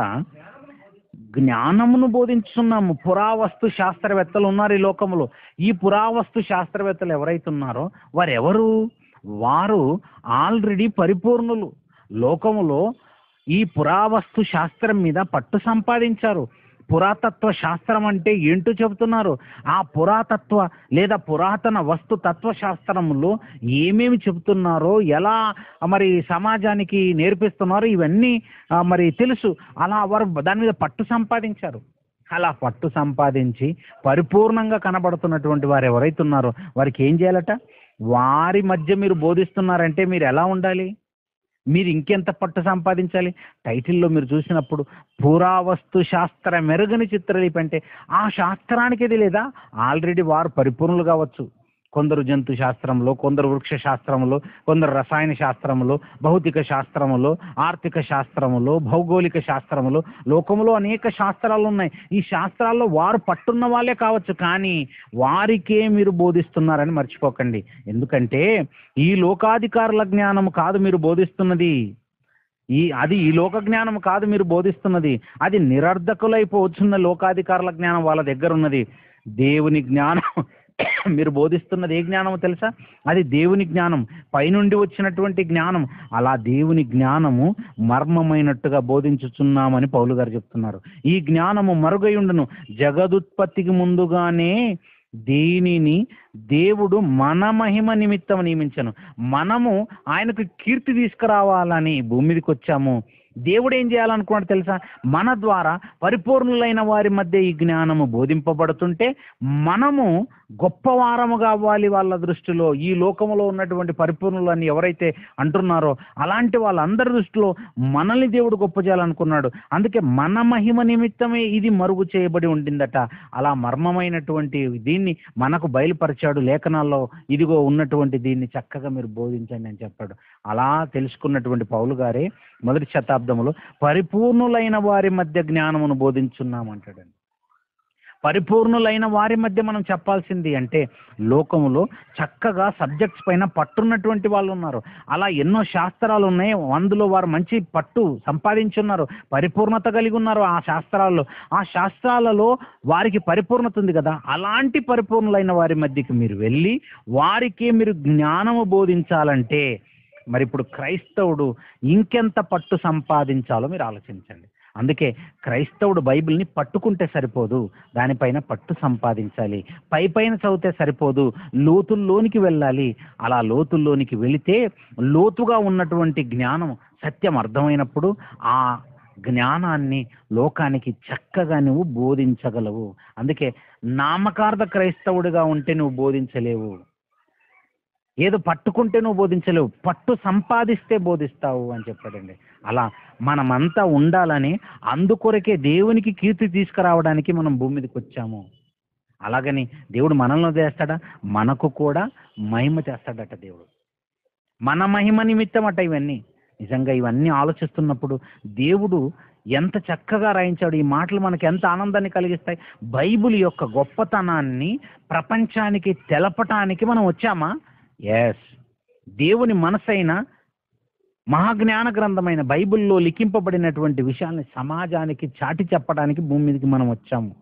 జ్ఞానమును బోధించున్నాము పురావస్తు శాస్త్రవేత్తలు ఉన్నారు ఈ లోకంలో ఈ పురావస్తు శాస్త్రవేత్తలు ఎవరైతే ఉన్నారో వారు ఎవరు వారు ఆల్రెడీ పరిపూర్ణులు లోకములో ఈ పురావస్తు శాస్త్రం మీద పట్టు సంపాదించారు పురాతత్వ శాస్త్రం అంటే ఏంటో చెబుతున్నారు ఆ పురాతత్వ లేదా పురాతన వస్తు తత్వ శాస్త్రములో ఏమేమి చెబుతున్నారో ఎలా మరి సమాజానికి నేర్పిస్తున్నారో ఇవన్నీ ఆ, మరి తెలుసు అలా వారు దాని మీద పట్టు సంపాదించారు అలా పట్టు సంపాదించి పరిపూర్ణంగా కనబడుతున్నటువంటి వారు ఎవరైతే ఉన్నారో వారికి ఏం చేయాలట వారి మధ్య మీరు బోధిస్తున్నారంటే మీరు ఎలా ఉండాలి మీరు ఇంకెంత పట్టు సంపాదించాలి టైటిల్లో మీరు చూసినప్పుడు పురావస్తు శాస్త్ర మెరుగని చిత్రలిపి అంటే ఆ శాస్త్రానికి ఇది లేదా ఆల్రెడీ వారు పరిపూర్ణులు కావచ్చు కొందరు జంతు శాస్త్రంలో కొందరు వృక్ష శాస్త్రంలో కొందరు రసాయన శాస్త్రములో భౌతిక శాస్త్రములో ఆర్థిక శాస్త్రములో భౌగోళిక శాస్త్రములో లోకములో అనేక శాస్త్రాలు ఉన్నాయి ఈ శాస్త్రాల్లో వారు పట్టున్న వాళ్ళే కావచ్చు కానీ వారికే మీరు బోధిస్తున్నారని మర్చిపోకండి ఎందుకంటే ఈ లోకాధికారుల జ్ఞానం కాదు మీరు బోధిస్తున్నది ఈ అది ఈ లోక జ్ఞానం కాదు మీరు బోధిస్తున్నది అది నిరర్ధకులైపోవచ్చున్న లోకాధికారుల జ్ఞానం వాళ్ళ దగ్గర ఉన్నది దేవుని జ్ఞానం మీరు బోధిస్తున్నది ఏ జ్ఞానమో తెలుసా అది దేవుని జ్ఞానం పైనుండి వచ్చినటువంటి జ్ఞానం అలా దేవుని జ్ఞానము మర్మమైనట్టుగా బోధించుచున్నామని పౌలు గారు చెప్తున్నారు ఈ జ్ఞానము మరుగయుండును జగదుత్పత్తికి ముందుగానే దీనిని దేవుడు మన మహిమ నిమిత్తం నియమించను మనము ఆయనకు కీర్తి తీసుకురావాలని భూమి మీదకి వచ్చాము దేవుడు ఏం చేయాలనుకున్నాడు తెలుసా మన ద్వారా పరిపూర్ణులైన వారి మధ్య ఈ జ్ఞానము బోధింపబడుతుంటే మనము గొప్పవారము కావాలి వాళ్ళ దృష్టిలో ఈ లోకములో ఉన్నటువంటి పరిపూర్ణులని ఎవరైతే అంటున్నారో అలాంటి వాళ్ళందరి దృష్టిలో మనల్ని దేవుడు గొప్ప చేయాలనుకున్నాడు అందుకే మన మహిమ నిమిత్తమే ఇది మరుగు చేయబడి ఉండిందట అలా మర్మమైనటువంటి దీన్ని మనకు బయలుపరిచాడు లేఖనాల్లో ఇదిగో ఉన్నటువంటి దీన్ని చక్కగా మీరు బోధించండి అని చెప్పాడు అలా తెలుసుకున్నటువంటి పౌలు గారే మొదటి శతాబ్దములో పరిపూర్ణులైన వారి మధ్య జ్ఞానమును బోధించున్నామంటాడండి పరిపూర్ణులైన వారి మధ్య మనం చెప్పాల్సింది అంటే లోకములో చక్కగా సబ్జెక్ట్స్ పైన పట్టున్నటువంటి వాళ్ళు ఉన్నారు అలా ఎన్నో శాస్త్రాలు ఉన్నాయి అందులో వారు మంచి పట్టు సంపాదించున్నారు పరిపూర్ణత కలిగి ఉన్నారు ఆ శాస్త్రాల్లో ఆ శాస్త్రాలలో వారికి పరిపూర్ణత ఉంది కదా అలాంటి పరిపూర్ణులైన వారి మధ్యకి మీరు వెళ్ళి వారికి మీరు జ్ఞానము బోధించాలంటే మరి ఇప్పుడు క్రైస్తవుడు ఇంకెంత పట్టు సంపాదించాలో మీరు ఆలోచించండి అందుకే క్రైస్తవుడు బైబిల్ని పట్టుకుంటే సరిపోదు దానిపైన పట్టు సంపాదించాలి పై పైన చదివితే సరిపోదు లోతుల్లోనికి వెళ్ళాలి అలా లోతుల్లోనికి వెళితే లోతుగా ఉన్నటువంటి జ్ఞానం సత్యం అర్థమైనప్పుడు ఆ జ్ఞానాన్ని లోకానికి చక్కగా నువ్వు బోధించగలవు అందుకే నామకార్థ క్రైస్తవుడిగా ఉంటే నువ్వు బోధించలేవు ఏదో పట్టుకుంటే నువ్వు బోధించలేవు పట్టు సంపాదిస్తే బోధిస్తావు అని చెప్పాడండి అలా మనమంతా ఉండాలని అందుకొరకే దేవునికి కీర్తి తీసుకురావడానికి మనం భూమి మీదకి వచ్చాము అలాగని దేవుడు మనల్ని చేస్తాడా మనకు కూడా మహిమ చేస్తాడట దేవుడు మన మహిమ నిమిత్తం అట ఇవన్నీ నిజంగా ఇవన్నీ ఆలోచిస్తున్నప్పుడు దేవుడు ఎంత చక్కగా రాయించాడు ఈ మాటలు మనకి ఎంత ఆనందాన్ని కలిగిస్తాయి బైబిల్ యొక్క గొప్పతనాన్ని ప్రపంచానికి తెలపటానికి మనం వచ్చామా ఎస్ దేవుని మనసైన మహాజ్ఞాన గ్రంథమైన బైబిల్లో లిఖింపబడినటువంటి విషయాల్ని సమాజానికి చాటి చెప్పడానికి భూమి మీదకి మనం వచ్చాము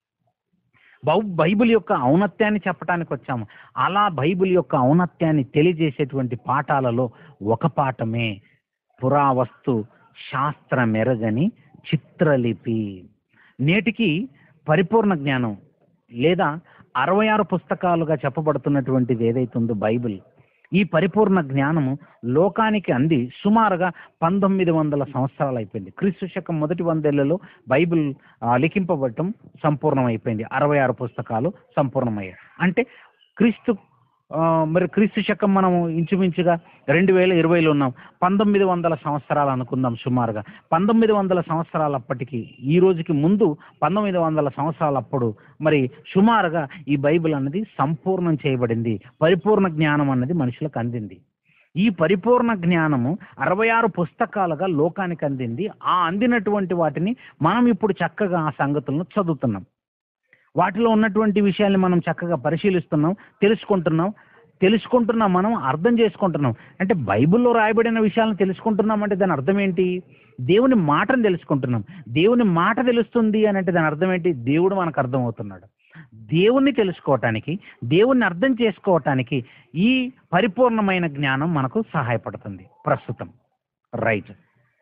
బౌ బైబిల్ యొక్క ఔన్నత్యాన్ని చెప్పడానికి వచ్చాము అలా బైబిల్ యొక్క ఔన్నత్యాన్ని తెలియజేసేటువంటి పాఠాలలో ఒక పాఠమే పురావస్తు శాస్త్ర మెరగని చిత్రలిపి నేటికి పరిపూర్ణ జ్ఞానం లేదా అరవై ఆరు పుస్తకాలుగా చెప్పబడుతున్నటువంటిది ఏదైతే ఉందో బైబిల్ ఈ పరిపూర్ణ జ్ఞానము లోకానికి అంది సుమారుగా పంతొమ్మిది వందల సంవత్సరాలు అయిపోయింది క్రీస్తు శకం మొదటి వందేళ్లలో బైబిల్ ఆ, లిఖింపబడటం సంపూర్ణమైపోయింది అరవై ఆరు పుస్తకాలు సంపూర్ణమయ్యాయి అంటే క్రీస్తు ఆ, మరి క్రీస్తు శకం మనం ఇంచుమించుగా రెండు వేల ఇరవైలో ఉన్నాం పంతొమ్మిది వందల సంవత్సరాలు అనుకుందాం సుమారుగా పంతొమ్మిది వందల సంవత్సరాలప్పటికి ఈ రోజుకి ముందు పంతొమ్మిది వందల సంవత్సరాలప్పుడు మరి సుమారుగా ఈ బైబిల్ అన్నది సంపూర్ణం చేయబడింది పరిపూర్ణ జ్ఞానం అన్నది మనుషులకు అందింది ఈ పరిపూర్ణ జ్ఞానము అరవై ఆరు పుస్తకాలుగా లోకానికి అందింది ఆ అందినటువంటి వాటిని మనం ఇప్పుడు చక్కగా ఆ సంగతులను చదువుతున్నాం వాటిలో ఉన్నటువంటి విషయాల్ని మనం చక్కగా పరిశీలిస్తున్నాం తెలుసుకుంటున్నాం తెలుసుకుంటున్నాం మనం అర్థం చేసుకుంటున్నాం అంటే బైబిల్లో రాయబడిన విషయాలను తెలుసుకుంటున్నాం అంటే దాని అర్థం ఏంటి దేవుని మాటను తెలుసుకుంటున్నాం దేవుని మాట తెలుస్తుంది అని అంటే దాని అర్థం ఏంటి దేవుడు మనకు అర్థమవుతున్నాడు దేవుణ్ణి తెలుసుకోవటానికి దేవుణ్ణి అర్థం చేసుకోవటానికి ఈ పరిపూర్ణమైన జ్ఞానం మనకు సహాయపడుతుంది ప్రస్తుతం రైట్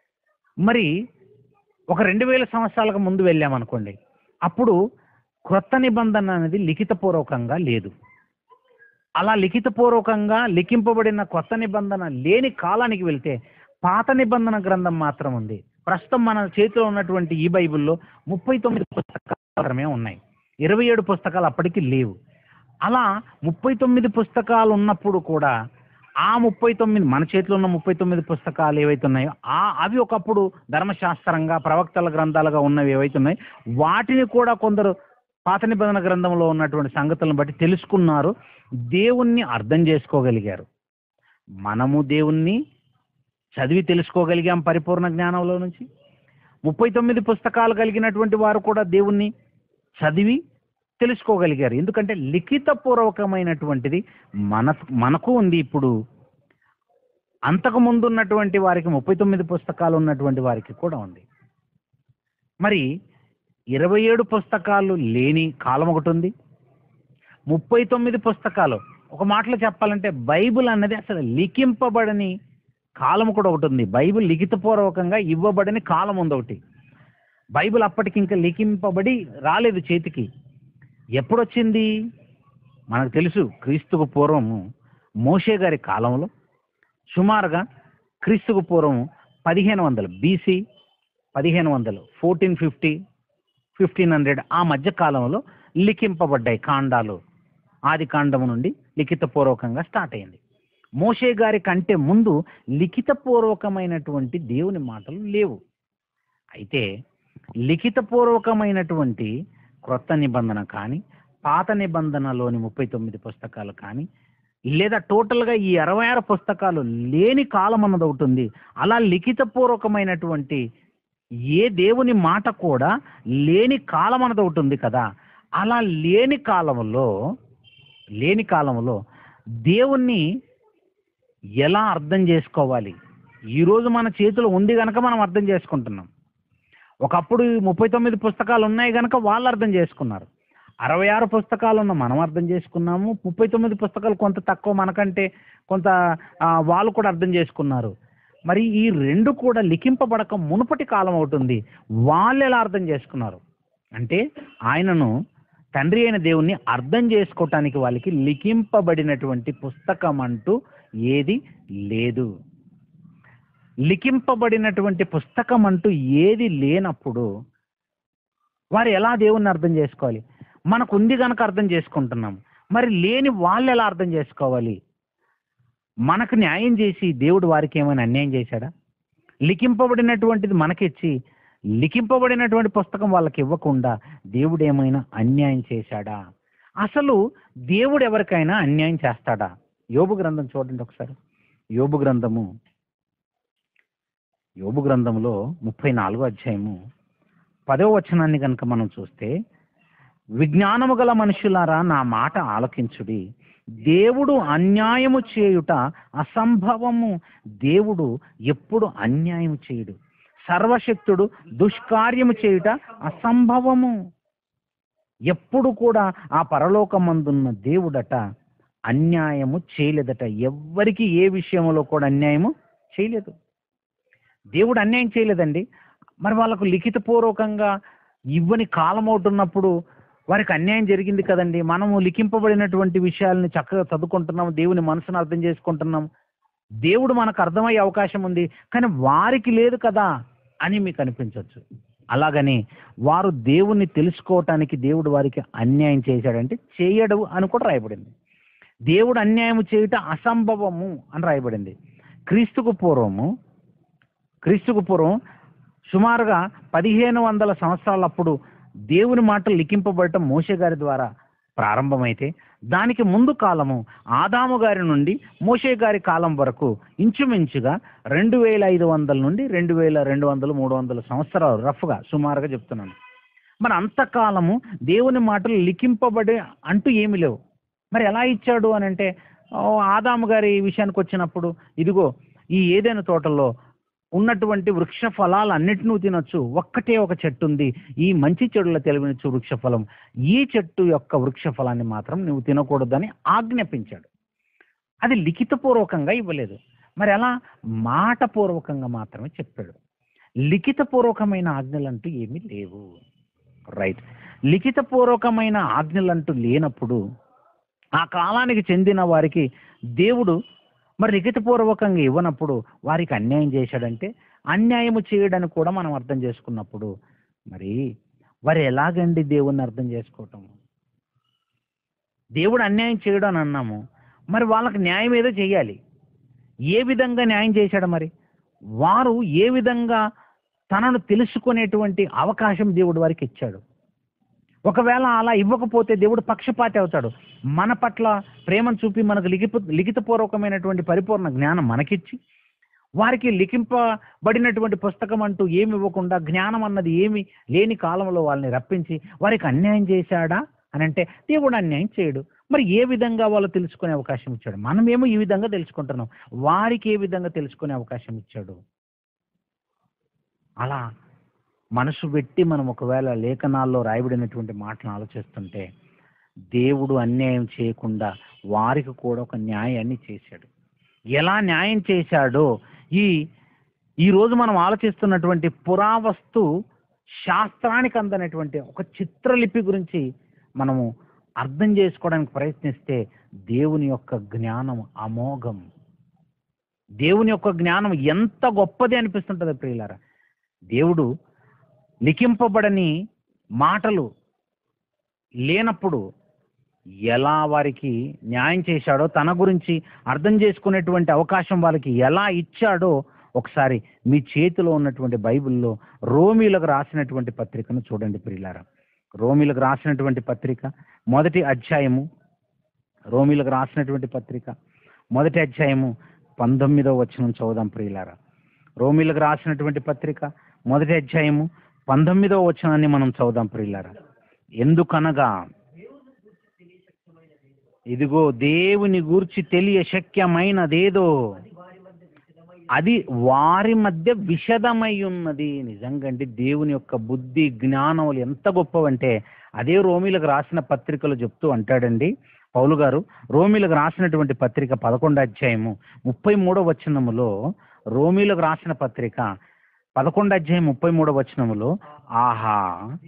మరి ఒక రెండు వేల సంవత్సరాలకు ముందు వెళ్ళామనుకోండి అప్పుడు క్రొత్త నిబంధన అనేది లిఖితపూర్వకంగా లేదు అలా లిఖితపూర్వకంగా లిఖింపబడిన కొత్త నిబంధన లేని కాలానికి వెళ్తే పాత నిబంధన గ్రంథం మాత్రం ఉంది ప్రస్తుతం మన చేతిలో ఉన్నటువంటి ఈ బైబిల్లో ముప్పై తొమ్మిది పుస్తకాలు మాత్రమే ఉన్నాయి ఇరవై ఏడు పుస్తకాలు అప్పటికి లేవు అలా ముప్పై తొమ్మిది పుస్తకాలు ఉన్నప్పుడు కూడా ఆ ముప్పై తొమ్మిది మన చేతిలో ఉన్న ముప్పై తొమ్మిది పుస్తకాలు ఏవైతే ఉన్నాయో ఆ అవి ఒకప్పుడు ధర్మశాస్త్రంగా ప్రవక్తల గ్రంథాలుగా ఉన్నవి ఏవైతే ఉన్నాయో వాటిని కూడా కొందరు పాత నిబంధన గ్రంథంలో ఉన్నటువంటి సంగతులను బట్టి తెలుసుకున్నారు దేవుణ్ణి అర్థం చేసుకోగలిగారు మనము దేవుణ్ణి చదివి తెలుసుకోగలిగాం పరిపూర్ణ జ్ఞానంలో నుంచి ముప్పై తొమ్మిది పుస్తకాలు కలిగినటువంటి వారు కూడా దేవుణ్ణి చదివి తెలుసుకోగలిగారు ఎందుకంటే లిఖితపూర్వకమైనటువంటిది మన మనకు ఉంది ఇప్పుడు అంతకు ముందు ఉన్నటువంటి వారికి ముప్పై తొమ్మిది పుస్తకాలు ఉన్నటువంటి వారికి కూడా ఉంది మరి ఇరవై ఏడు పుస్తకాలు లేని కాలం ఒకటి ఉంది ముప్పై తొమ్మిది పుస్తకాలు ఒక మాటలో చెప్పాలంటే బైబిల్ అన్నది అసలు లిఖింపబడని కాలం కూడా ఒకటి ఉంది బైబిల్ లిఖితపూర్వకంగా ఇవ్వబడని కాలం ఉంది ఒకటి బైబిల్ అప్పటికి ఇంకా లిఖింపబడి రాలేదు చేతికి ఎప్పుడొచ్చింది మనకు తెలుసు క్రీస్తుకు పూర్వము మోషే గారి కాలంలో సుమారుగా క్రీస్తుకు పూర్వం పదిహేను వందలు బీసీ పదిహేను వందలు ఫోర్టీన్ ఫిఫ్టీ ఫిఫ్టీన్ హండ్రెడ్ ఆ మధ్య కాలంలో లిఖింపబడ్డాయి కాండాలు ఆది కాండము నుండి లిఖితపూర్వకంగా స్టార్ట్ అయింది మోషే గారి కంటే ముందు లిఖితపూర్వకమైనటువంటి దేవుని మాటలు లేవు అయితే లిఖితపూర్వకమైనటువంటి క్రొత్త నిబంధన కానీ పాత నిబంధనలోని ముప్పై తొమ్మిది పుస్తకాలు కానీ లేదా టోటల్గా ఈ అరవై ఆరు పుస్తకాలు లేని కాలం అన్నది ఒకటి ఉంది అలా లిఖితపూర్వకమైనటువంటి ఏ దేవుని మాట కూడా లేని కాలం అన్నది ఒకటి ఉంది కదా అలా లేని కాలంలో లేని కాలంలో దేవుణ్ణి ఎలా అర్థం చేసుకోవాలి ఈరోజు మన చేతిలో ఉంది కనుక మనం అర్థం చేసుకుంటున్నాం ఒకప్పుడు ఈ ముప్పై తొమ్మిది పుస్తకాలు ఉన్నాయి కనుక వాళ్ళు అర్థం చేసుకున్నారు అరవై ఆరు పుస్తకాలు ఉన్న మనం అర్థం చేసుకున్నాము ముప్పై తొమ్మిది పుస్తకాలు కొంత తక్కువ మనకంటే కొంత ఆ, వాళ్ళు కూడా అర్థం చేసుకున్నారు మరి ఈ రెండు కూడా లిఖింపబడక మునుపటి కాలం అవుతుంది వాళ్ళు ఎలా అర్థం చేసుకున్నారు అంటే ఆయనను తండ్రి అయిన దేవుణ్ణి అర్థం చేసుకోవటానికి వాళ్ళకి లిఖింపబడినటువంటి పుస్తకం అంటూ ఏది లేదు లిఖింపబడినటువంటి పుస్తకం అంటూ ఏది లేనప్పుడు వారు ఎలా దేవుణ్ణి అర్థం చేసుకోవాలి మనకు ఉంది కనుక అర్థం చేసుకుంటున్నాం మరి లేని వాళ్ళు ఎలా అర్థం చేసుకోవాలి మనకు న్యాయం చేసి దేవుడు వారికి ఏమైనా అన్యాయం చేశాడా లిఖింపబడినటువంటిది మనకిచ్చి లిఖింపబడినటువంటి పుస్తకం వాళ్ళకి ఇవ్వకుండా దేవుడు ఏమైనా అన్యాయం చేశాడా అసలు దేవుడు ఎవరికైనా అన్యాయం చేస్తాడా యోబు గ్రంథం చూడండి ఒకసారి యోబు గ్రంథము యోబు గ్రంథంలో ముప్పై నాలుగో అధ్యాయము పదవ వచనాన్ని కనుక మనం చూస్తే విజ్ఞానము గల మనుషులారా నా మాట ఆలకించుడి దేవుడు అన్యాయము చేయుట అసంభవము దేవుడు ఎప్పుడు అన్యాయము చేయుడు సర్వశక్తుడు దుష్కార్యము చేయుట అసంభవము ఎప్పుడు కూడా ఆ పరలోకమందున్న దేవుడట అన్యాయము చేయలేదట ఎవ్వరికి ఏ విషయంలో కూడా అన్యాయము చేయలేదు దేవుడు అన్యాయం చేయలేదండి మరి వాళ్ళకు లిఖితపూర్వకంగా ఇవ్వని కాలం అవుతున్నప్పుడు వారికి అన్యాయం జరిగింది కదండి మనము లిఖింపబడినటువంటి విషయాల్ని చక్కగా చదువుకుంటున్నాం దేవుని మనసును అర్థం చేసుకుంటున్నాం దేవుడు మనకు అర్థమయ్యే అవకాశం ఉంది కానీ వారికి లేదు కదా అని మీకు అనిపించవచ్చు అలాగని వారు దేవుణ్ణి తెలుసుకోవటానికి దేవుడు వారికి అన్యాయం చేశాడంటే చేయడు అని కూడా రాయబడింది దేవుడు అన్యాయం చేయుట అసంభవము అని రాయబడింది క్రీస్తుకు పూర్వము క్రీస్తుకు పూర్వం సుమారుగా పదిహేను వందల సంవత్సరాలప్పుడు దేవుని మాటలు లిఖింపబడటం మోషే గారి ద్వారా ప్రారంభమైతే దానికి ముందు కాలము ఆదాము గారి నుండి మోషే గారి కాలం వరకు ఇంచుమించుగా రెండు వేల ఐదు వందల నుండి రెండు వేల రెండు వందలు మూడు వందల సంవత్సరాలు రఫ్గా సుమారుగా చెప్తున్నాను మరి అంతకాలము దేవుని మాటలు లిఖింపబడే అంటూ ఏమి లేవు మరి ఎలా ఇచ్చాడు అని అంటే ఓ, ఆదాము గారి విషయానికి వచ్చినప్పుడు ఇదిగో ఈ ఏదైనా తోటలో ఉన్నటువంటి వృక్ష ఫలాలన్నిటినూ తినొచ్చు ఒక్కటే ఒక చెట్టు ఉంది ఈ మంచి చెడుల తెలివినచ్చు వృక్ష ఫలం ఈ చెట్టు యొక్క వృక్ష ఫలాన్ని మాత్రం నువ్వు తినకూడదని ఆజ్ఞాపించాడు అది లిఖితపూర్వకంగా ఇవ్వలేదు మరి అలా మాటపూర్వకంగా మాత్రమే చెప్పాడు లిఖితపూర్వకమైన ఆజ్ఞలంటూ ఏమీ లేవు రైట్ లిఖితపూర్వకమైన ఆజ్ఞలంటూ లేనప్పుడు ఆ కాలానికి చెందిన వారికి దేవుడు మరి లిఖితపూర్వకంగా ఇవ్వనప్పుడు వారికి అన్యాయం చేశాడంటే అన్యాయము చేయడని కూడా మనం అర్థం చేసుకున్నప్పుడు మరి వారు ఎలాగండి దేవుణ్ణి అర్థం చేసుకోవటం దేవుడు అన్యాయం చేయడం అని అన్నాము మరి వాళ్ళకి న్యాయం ఏదో చేయాలి ఏ విధంగా న్యాయం చేశాడు మరి వారు ఏ విధంగా తనను తెలుసుకునేటువంటి అవకాశం దేవుడు వారికి ఇచ్చాడు ఒకవేళ అలా ఇవ్వకపోతే దేవుడు పక్షపాతి అవుతాడు మన పట్ల ప్రేమను చూపి మనకు లిఖిత లిఖితపూర్వకమైనటువంటి పరిపూర్ణ జ్ఞానం మనకిచ్చి వారికి లిఖింపబడినటువంటి పుస్తకం అంటూ ఏమి ఇవ్వకుండా జ్ఞానం అన్నది ఏమి లేని కాలంలో వాళ్ళని రప్పించి వారికి అన్యాయం చేశాడా అని అంటే దేవుడు అన్యాయం చేయడు మరి ఏ విధంగా వాళ్ళు తెలుసుకునే అవకాశం ఇచ్చాడు మనమేమో ఈ విధంగా తెలుసుకుంటున్నాం వారికి ఏ విధంగా తెలుసుకునే అవకాశం ఇచ్చాడు అలా మనసు పెట్టి మనం ఒకవేళ లేఖనాల్లో రాయబడినటువంటి మాటలను ఆలోచిస్తుంటే దేవుడు అన్యాయం చేయకుండా వారికి కూడా ఒక న్యాయాన్ని చేశాడు ఎలా న్యాయం చేశాడో ఈ ఈ రోజు మనం ఆలోచిస్తున్నటువంటి పురావస్తు శాస్త్రానికి అందనటువంటి ఒక చిత్రలిపి గురించి మనము అర్థం చేసుకోవడానికి ప్రయత్నిస్తే దేవుని యొక్క జ్ఞానం అమోఘం దేవుని యొక్క జ్ఞానం ఎంత గొప్పది అనిపిస్తుంటుంది ప్రియులారా దేవుడు లిఖింపబడని మాటలు లేనప్పుడు ఎలా వారికి న్యాయం చేశాడో తన గురించి అర్థం చేసుకునేటువంటి అవకాశం వాళ్ళకి ఎలా ఇచ్చాడో ఒకసారి మీ చేతిలో ఉన్నటువంటి బైబిల్లో రోమీలకు రాసినటువంటి పత్రికను చూడండి ప్రియులారా రోమీలకు రాసినటువంటి పత్రిక మొదటి అధ్యాయము రోమీలకు రాసినటువంటి పత్రిక మొదటి అధ్యాయము పంతొమ్మిదో వచనం చదువుదాం ప్రియులారా రోమీలకు రాసినటువంటి పత్రిక మొదటి అధ్యాయము పంతొమ్మిదో వచనాన్ని మనం చదువుదాం ప్రియులారా ఎందుకనగా ఇదిగో దేవుని గూర్చి తెలియ శక్యమైనదేదో అది వారి మధ్య విషదమై ఉన్నది నిజంగా అండి దేవుని యొక్క బుద్ధి జ్ఞానములు ఎంత గొప్పవంటే అదే రోమిలకు రాసిన పత్రికలు చెప్తూ అంటాడండి పౌలు గారు రోమిలకు రాసినటువంటి పత్రిక పదకొండు అధ్యాయము ముప్పై మూడో వచనములో రోమిలకు రాసిన పత్రిక పదకొండు అధ్యాయం ముప్పై మూడో వచనములో ఆహా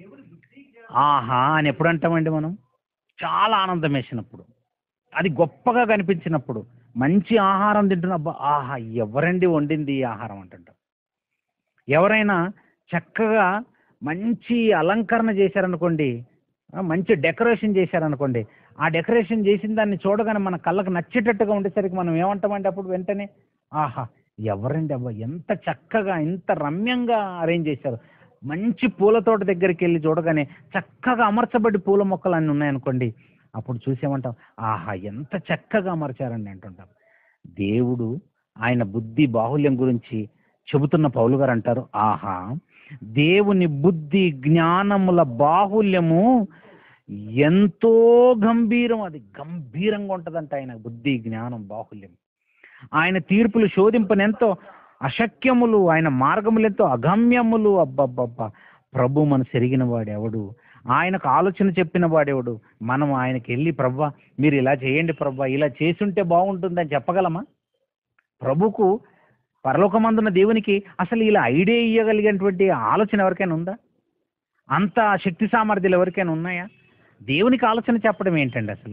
ఆహా అని ఎప్పుడు అంటామండి మనం చాలా ఆనందం వేసినప్పుడు అది గొప్పగా కనిపించినప్పుడు మంచి ఆహారం తింటున్న అబ్బా ఆహా ఎవరండి వండింది ఈ ఆహారం అంటుంటాం ఎవరైనా చక్కగా మంచి అలంకరణ చేశారనుకోండి ఆ, మంచి డెకరేషన్ చేశారనుకోండి ఆ డెకరేషన్ చేసిన దాన్ని చూడగానే మన కళ్ళకు నచ్చేటట్టుగా ఉండేసరికి మనం ఏమంటామండి అప్పుడు వెంటనే ఆహా ఎవరండి అబ్బా ఎంత చక్కగా ఎంత రమ్యంగా అరేంజ్ చేశారు మంచి పూల తోట దగ్గరికి వెళ్ళి చూడగానే చక్కగా అమర్చబడి పూల మొక్కలు అన్నీ ఉన్నాయనుకోండి అప్పుడు చూసేమంటాం ఆహా ఎంత చక్కగా అమర్చారండి అంటుంటాం దేవుడు ఆయన బుద్ధి బాహుల్యం గురించి చెబుతున్న పౌలు గారు అంటారు ఆహా దేవుని బుద్ధి జ్ఞానముల బాహుల్యము ఎంతో గంభీరం అది గంభీరంగా ఉంటదంట ఆయన బుద్ధి జ్ఞానం బాహుల్యం ఆయన తీర్పులు శోధింపనెంతో అశక్యములు ఆయన మార్గములు ఎంతో అగమ్యములు అబ్బబ్బబ్బా ప్రభు మన సెరిగిన వాడెవడు ఆయనకు ఆలోచన చెప్పిన వాడెవడు మనం ఆయనకి వెళ్ళి ప్రవ్వా మీరు ఇలా చేయండి ప్రవ్వా ఇలా చేసుంటే బాగుంటుందని చెప్పగలమా ప్రభుకు పరలోకమందున్న దేవునికి అసలు ఇలా ఐడియా ఇవ్వగలిగినటువంటి ఆలోచన ఎవరికైనా ఉందా అంత శక్తి సామర్థ్యాలు ఎవరికైనా ఉన్నాయా దేవునికి ఆలోచన చెప్పడం ఏంటండి అసలు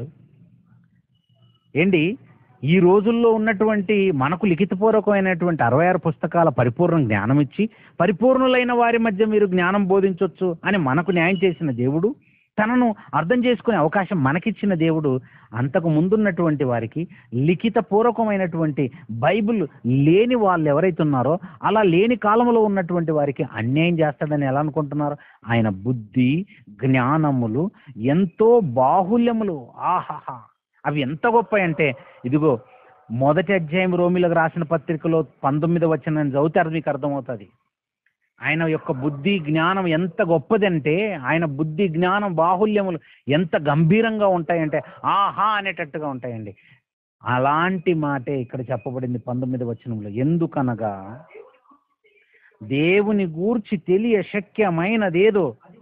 ఏంటి ఈ రోజుల్లో ఉన్నటువంటి మనకు లిఖితపూర్వకమైనటువంటి అరవై ఆరు పుస్తకాల పరిపూర్ణ జ్ఞానం ఇచ్చి పరిపూర్ణులైన వారి మధ్య మీరు జ్ఞానం బోధించవచ్చు అని మనకు న్యాయం చేసిన దేవుడు తనను అర్థం చేసుకునే అవకాశం మనకిచ్చిన దేవుడు అంతకు ముందున్నటువంటి వారికి లిఖిత పూర్వకమైనటువంటి బైబిల్ లేని వాళ్ళు ఎవరైతే ఉన్నారో అలా లేని కాలంలో ఉన్నటువంటి వారికి అన్యాయం చేస్తాడని ఎలా అనుకుంటున్నారు ఆయన బుద్ధి జ్ఞానములు ఎంతో బాహుల్యములు ఆహాహా అవి ఎంత గొప్ప అంటే ఇదిగో మొదటి అధ్యాయం రోమిలకు రాసిన పత్రికలో పంతొమ్మిది వచ్చిన నేను చదివితే అది మీకు అర్థమవుతుంది ఆయన యొక్క బుద్ధి జ్ఞానం ఎంత గొప్పదంటే ఆయన బుద్ధి జ్ఞానం బాహుల్యములు ఎంత గంభీరంగా ఉంటాయంటే ఆహా అనేటట్టుగా ఉంటాయండి అలాంటి మాటే ఇక్కడ చెప్పబడింది పంతొమ్మిది వచనంలో ఎందుకనగా దేవుని గూర్చి తెలియ శక్యమైనదేదో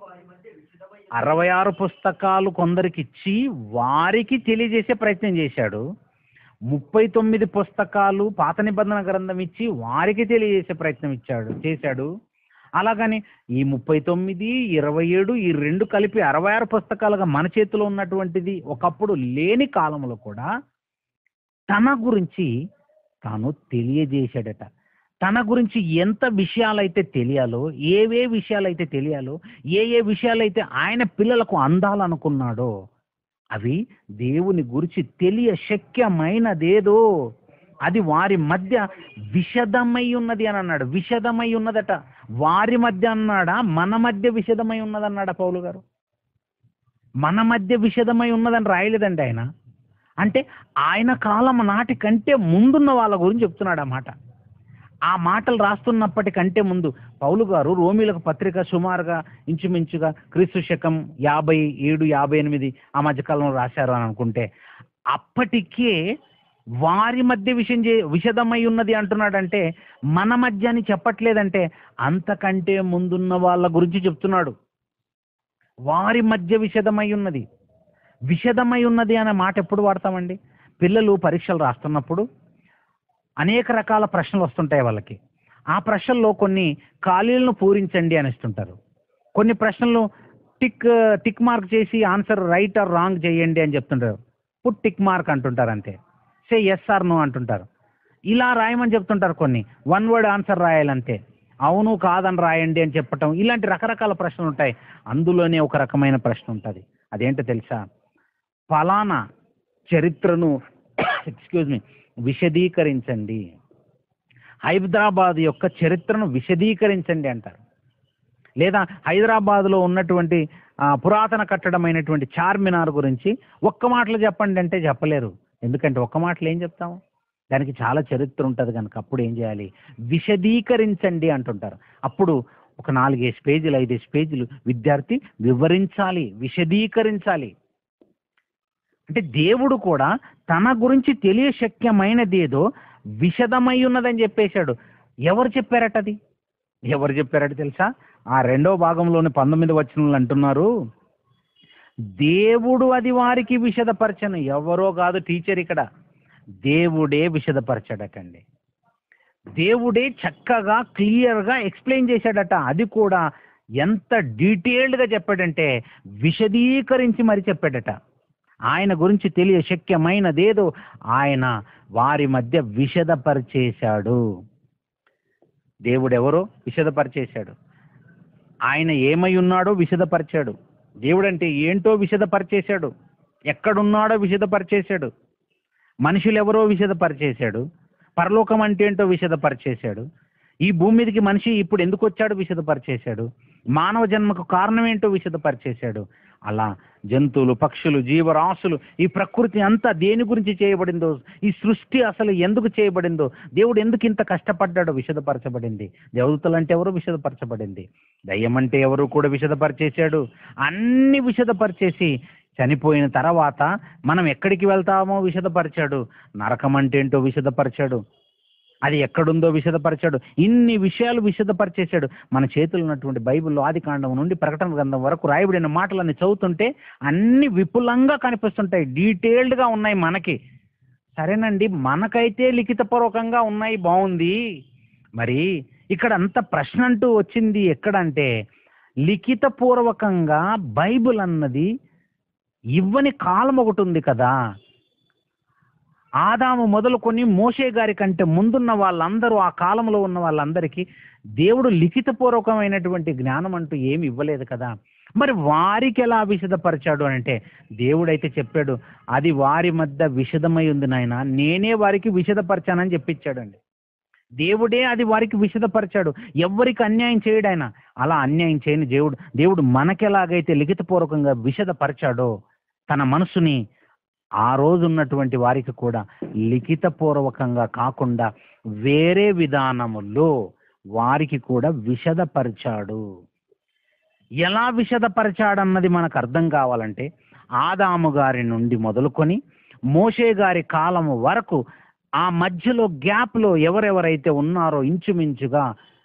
అరవై ఆరు పుస్తకాలు కొందరికి ఇచ్చి వారికి తెలియజేసే ప్రయత్నం చేశాడు ముప్పై తొమ్మిది పుస్తకాలు పాత నిబంధన గ్రంథం ఇచ్చి వారికి తెలియజేసే ప్రయత్నం ఇచ్చాడు చేశాడు అలాగని ఈ ముప్పై తొమ్మిది ఇరవై ఏడు ఈ రెండు కలిపి అరవై ఆరు పుస్తకాలుగా మన చేతిలో ఉన్నటువంటిది ఒకప్పుడు లేని కాలంలో కూడా తన గురించి తాను తెలియజేశాడట తన గురించి ఎంత విషయాలైతే తెలియాలో ఏవే విషయాలైతే తెలియాలో ఏ ఏ విషయాలైతే ఆయన పిల్లలకు అందాలనుకున్నాడో అవి దేవుని గురించి తెలియ శక్యమైనదేదో అది వారి మధ్య విషదమై ఉన్నది అని అన్నాడు విషదమై ఉన్నదట వారి మధ్య అన్నాడా మన మధ్య విషదమై ఉన్నదన్నాడా పౌలు గారు మన మధ్య విషదమై ఉన్నదని రాయలేదండి ఆయన అంటే ఆయన కాలం నాటి కంటే ముందున్న వాళ్ళ గురించి చెప్తున్నాడు ఆ మాట ఆ మాటలు రాస్తున్నప్పటికంటే ముందు పౌలు గారు రోమిలకు పత్రిక సుమారుగా ఇంచుమించుగా క్రీస్తు శకం యాభై ఏడు యాభై ఎనిమిది ఆ మధ్యకాలంలో రాశారు అని అనుకుంటే అప్పటికే వారి మధ్య విషయం చే విషదమై ఉన్నది అంటున్నాడంటే మన మధ్య అని చెప్పట్లేదంటే అంతకంటే ముందున్న వాళ్ళ గురించి చెప్తున్నాడు వారి మధ్య విషదమై ఉన్నది విషదమై ఉన్నది అనే మాట ఎప్పుడు వాడతామండి పిల్లలు పరీక్షలు రాస్తున్నప్పుడు అనేక రకాల ప్రశ్నలు వస్తుంటాయి వాళ్ళకి ఆ ప్రశ్నల్లో కొన్ని ఖాళీలను పూరించండి అని ఇస్తుంటారు కొన్ని ప్రశ్నలు టిక్ టిక్ మార్క్ చేసి ఆన్సర్ రైట్ ఆర్ రాంగ్ చేయండి అని చెప్తుంటారు పుట్ టిక్ మార్క్ అంటుంటారు అంతే సే ఎస్ ఆర్ నో అంటుంటారు ఇలా రాయమని చెప్తుంటారు కొన్ని వన్ వర్డ్ ఆన్సర్ రాయాలంతే అవును కాదని రాయండి అని చెప్పటం ఇలాంటి రకరకాల ప్రశ్నలు ఉంటాయి అందులోనే ఒక రకమైన ప్రశ్న ఉంటుంది అదేంటో తెలుసా ఫలానా చరిత్రను ఎక్స్క్యూజ్ మీ విశదీకరించండి హైదరాబాద్ యొక్క చరిత్రను విశదీకరించండి అంటారు లేదా హైదరాబాద్లో ఉన్నటువంటి ఆ, పురాతన కట్టడమైనటువంటి చార్మినార్ గురించి ఒక్క మాటలో చెప్పండి అంటే చెప్పలేరు ఎందుకంటే ఒక్క మాటలో ఏం చెప్తాము దానికి చాలా చరిత్ర ఉంటుంది కనుక అప్పుడు ఏం చేయాలి విశదీకరించండి అంటుంటారు అప్పుడు ఒక నాలుగేసి పేజీలు ఐదేసి పేజీలు విద్యార్థి వివరించాలి విశదీకరించాలి అంటే దేవుడు కూడా తన గురించి తెలియశక్యమైనదేదో విశదమై ఉన్నదని చెప్పేశాడు ఎవరు చెప్పారట అది ఎవరు చెప్పారట తెలుసా ఆ రెండో భాగంలోని పంతొమ్మిది వచనాలు అంటున్నారు దేవుడు అది వారికి విశదపరచను ఎవరో కాదు టీచర్ ఇక్కడ దేవుడే విశదపరచాడటండి దేవుడే చక్కగా క్లియర్గా ఎక్స్ప్లెయిన్ చేశాడట అది కూడా ఎంత డీటెయిల్డ్గా చెప్పాడంటే విశదీకరించి మరి చెప్పాడట ఆయన గురించి తెలియ శక్యమైనదేదో ఆయన వారి మధ్య విశదపరిచేశాడు దేవుడు ఎవరో విశదపరిచేశాడు ఆయన ఏమై ఉన్నాడో విశదపరిచాడు దేవుడు అంటే ఏంటో విశదపరిచేశాడు ఎక్కడున్నాడో విశదపరిచేశాడు మనుషులు ఎవరో విశదపరిచేశాడు పరలోకం అంటే ఏంటో విశదపరిచేశాడు ఈ భూమి మీదకి మనిషి ఇప్పుడు ఎందుకు వచ్చాడో విశదపరిచేశాడు మానవ జన్మకు కారణం ఏంటో విశదపరిచేశాడు అలా జంతువులు పక్షులు జీవరాశులు ఈ ప్రకృతి అంతా దేని గురించి చేయబడిందో ఈ సృష్టి అసలు ఎందుకు చేయబడిందో దేవుడు ఎందుకు ఇంత కష్టపడ్డాడో విశదపరచబడింది దేవతలు అంటే ఎవరు విశదపరచబడింది దయ్యం అంటే ఎవరు కూడా విశదపరిచేశాడు అన్ని విశదపరిచేసి చనిపోయిన తర్వాత మనం ఎక్కడికి వెళ్తామో విశదపరిచాడు నరకం అంటే ఏంటో విశదపరిచాడు అది ఎక్కడుందో విశదపరిచాడు ఇన్ని విషయాలు విశదపరిచేశాడు మన చేతులు ఉన్నటువంటి బైబిల్లో ఆది కాండం నుండి ప్రకటన గ్రంథం వరకు రాయబడిన మాటలన్నీ చదువుతుంటే అన్ని విపులంగా కనిపిస్తుంటాయి డీటెయిల్డ్గా ఉన్నాయి మనకి సరేనండి మనకైతే లిఖితపూర్వకంగా ఉన్నాయి బాగుంది మరి ఇక్కడ అంత ప్రశ్న అంటూ వచ్చింది ఎక్కడంటే లిఖితపూర్వకంగా బైబిల్ అన్నది ఇవ్వని కాలం ఒకటి ఉంది కదా ఆదాము మొదలుకొని మోషే గారి కంటే ముందున్న వాళ్ళందరూ ఆ కాలంలో ఉన్న వాళ్ళందరికీ దేవుడు లిఖితపూర్వకమైనటువంటి జ్ఞానం అంటూ ఏమి ఇవ్వలేదు కదా మరి వారికి ఎలా విశదపరిచాడు అని అంటే దేవుడైతే చెప్పాడు అది వారి మధ్య విశదమై ఉంది నాయన నేనే వారికి విశదపరిచానని చెప్పించాడండి దేవుడే అది వారికి విశదపరిచాడు ఎవ్వరికి అన్యాయం చేయడు ఆయన అలా అన్యాయం చేయని దేవుడు దేవుడు మనకెలాగైతే లిఖితపూర్వకంగా విశదపరిచాడో తన మనసుని ఆ రోజు ఉన్నటువంటి వారికి కూడా లిఖితపూర్వకంగా కాకుండా వేరే విధానములో వారికి కూడా విశదపరిచాడు ఎలా విశదపరిచాడన్నది మనకు అర్థం కావాలంటే ఆదాము గారి నుండి మొదలుకొని మోషే గారి కాలము వరకు ఆ మధ్యలో గ్యాప్లో ఎవరెవరైతే ఉన్నారో ఇంచుమించుగా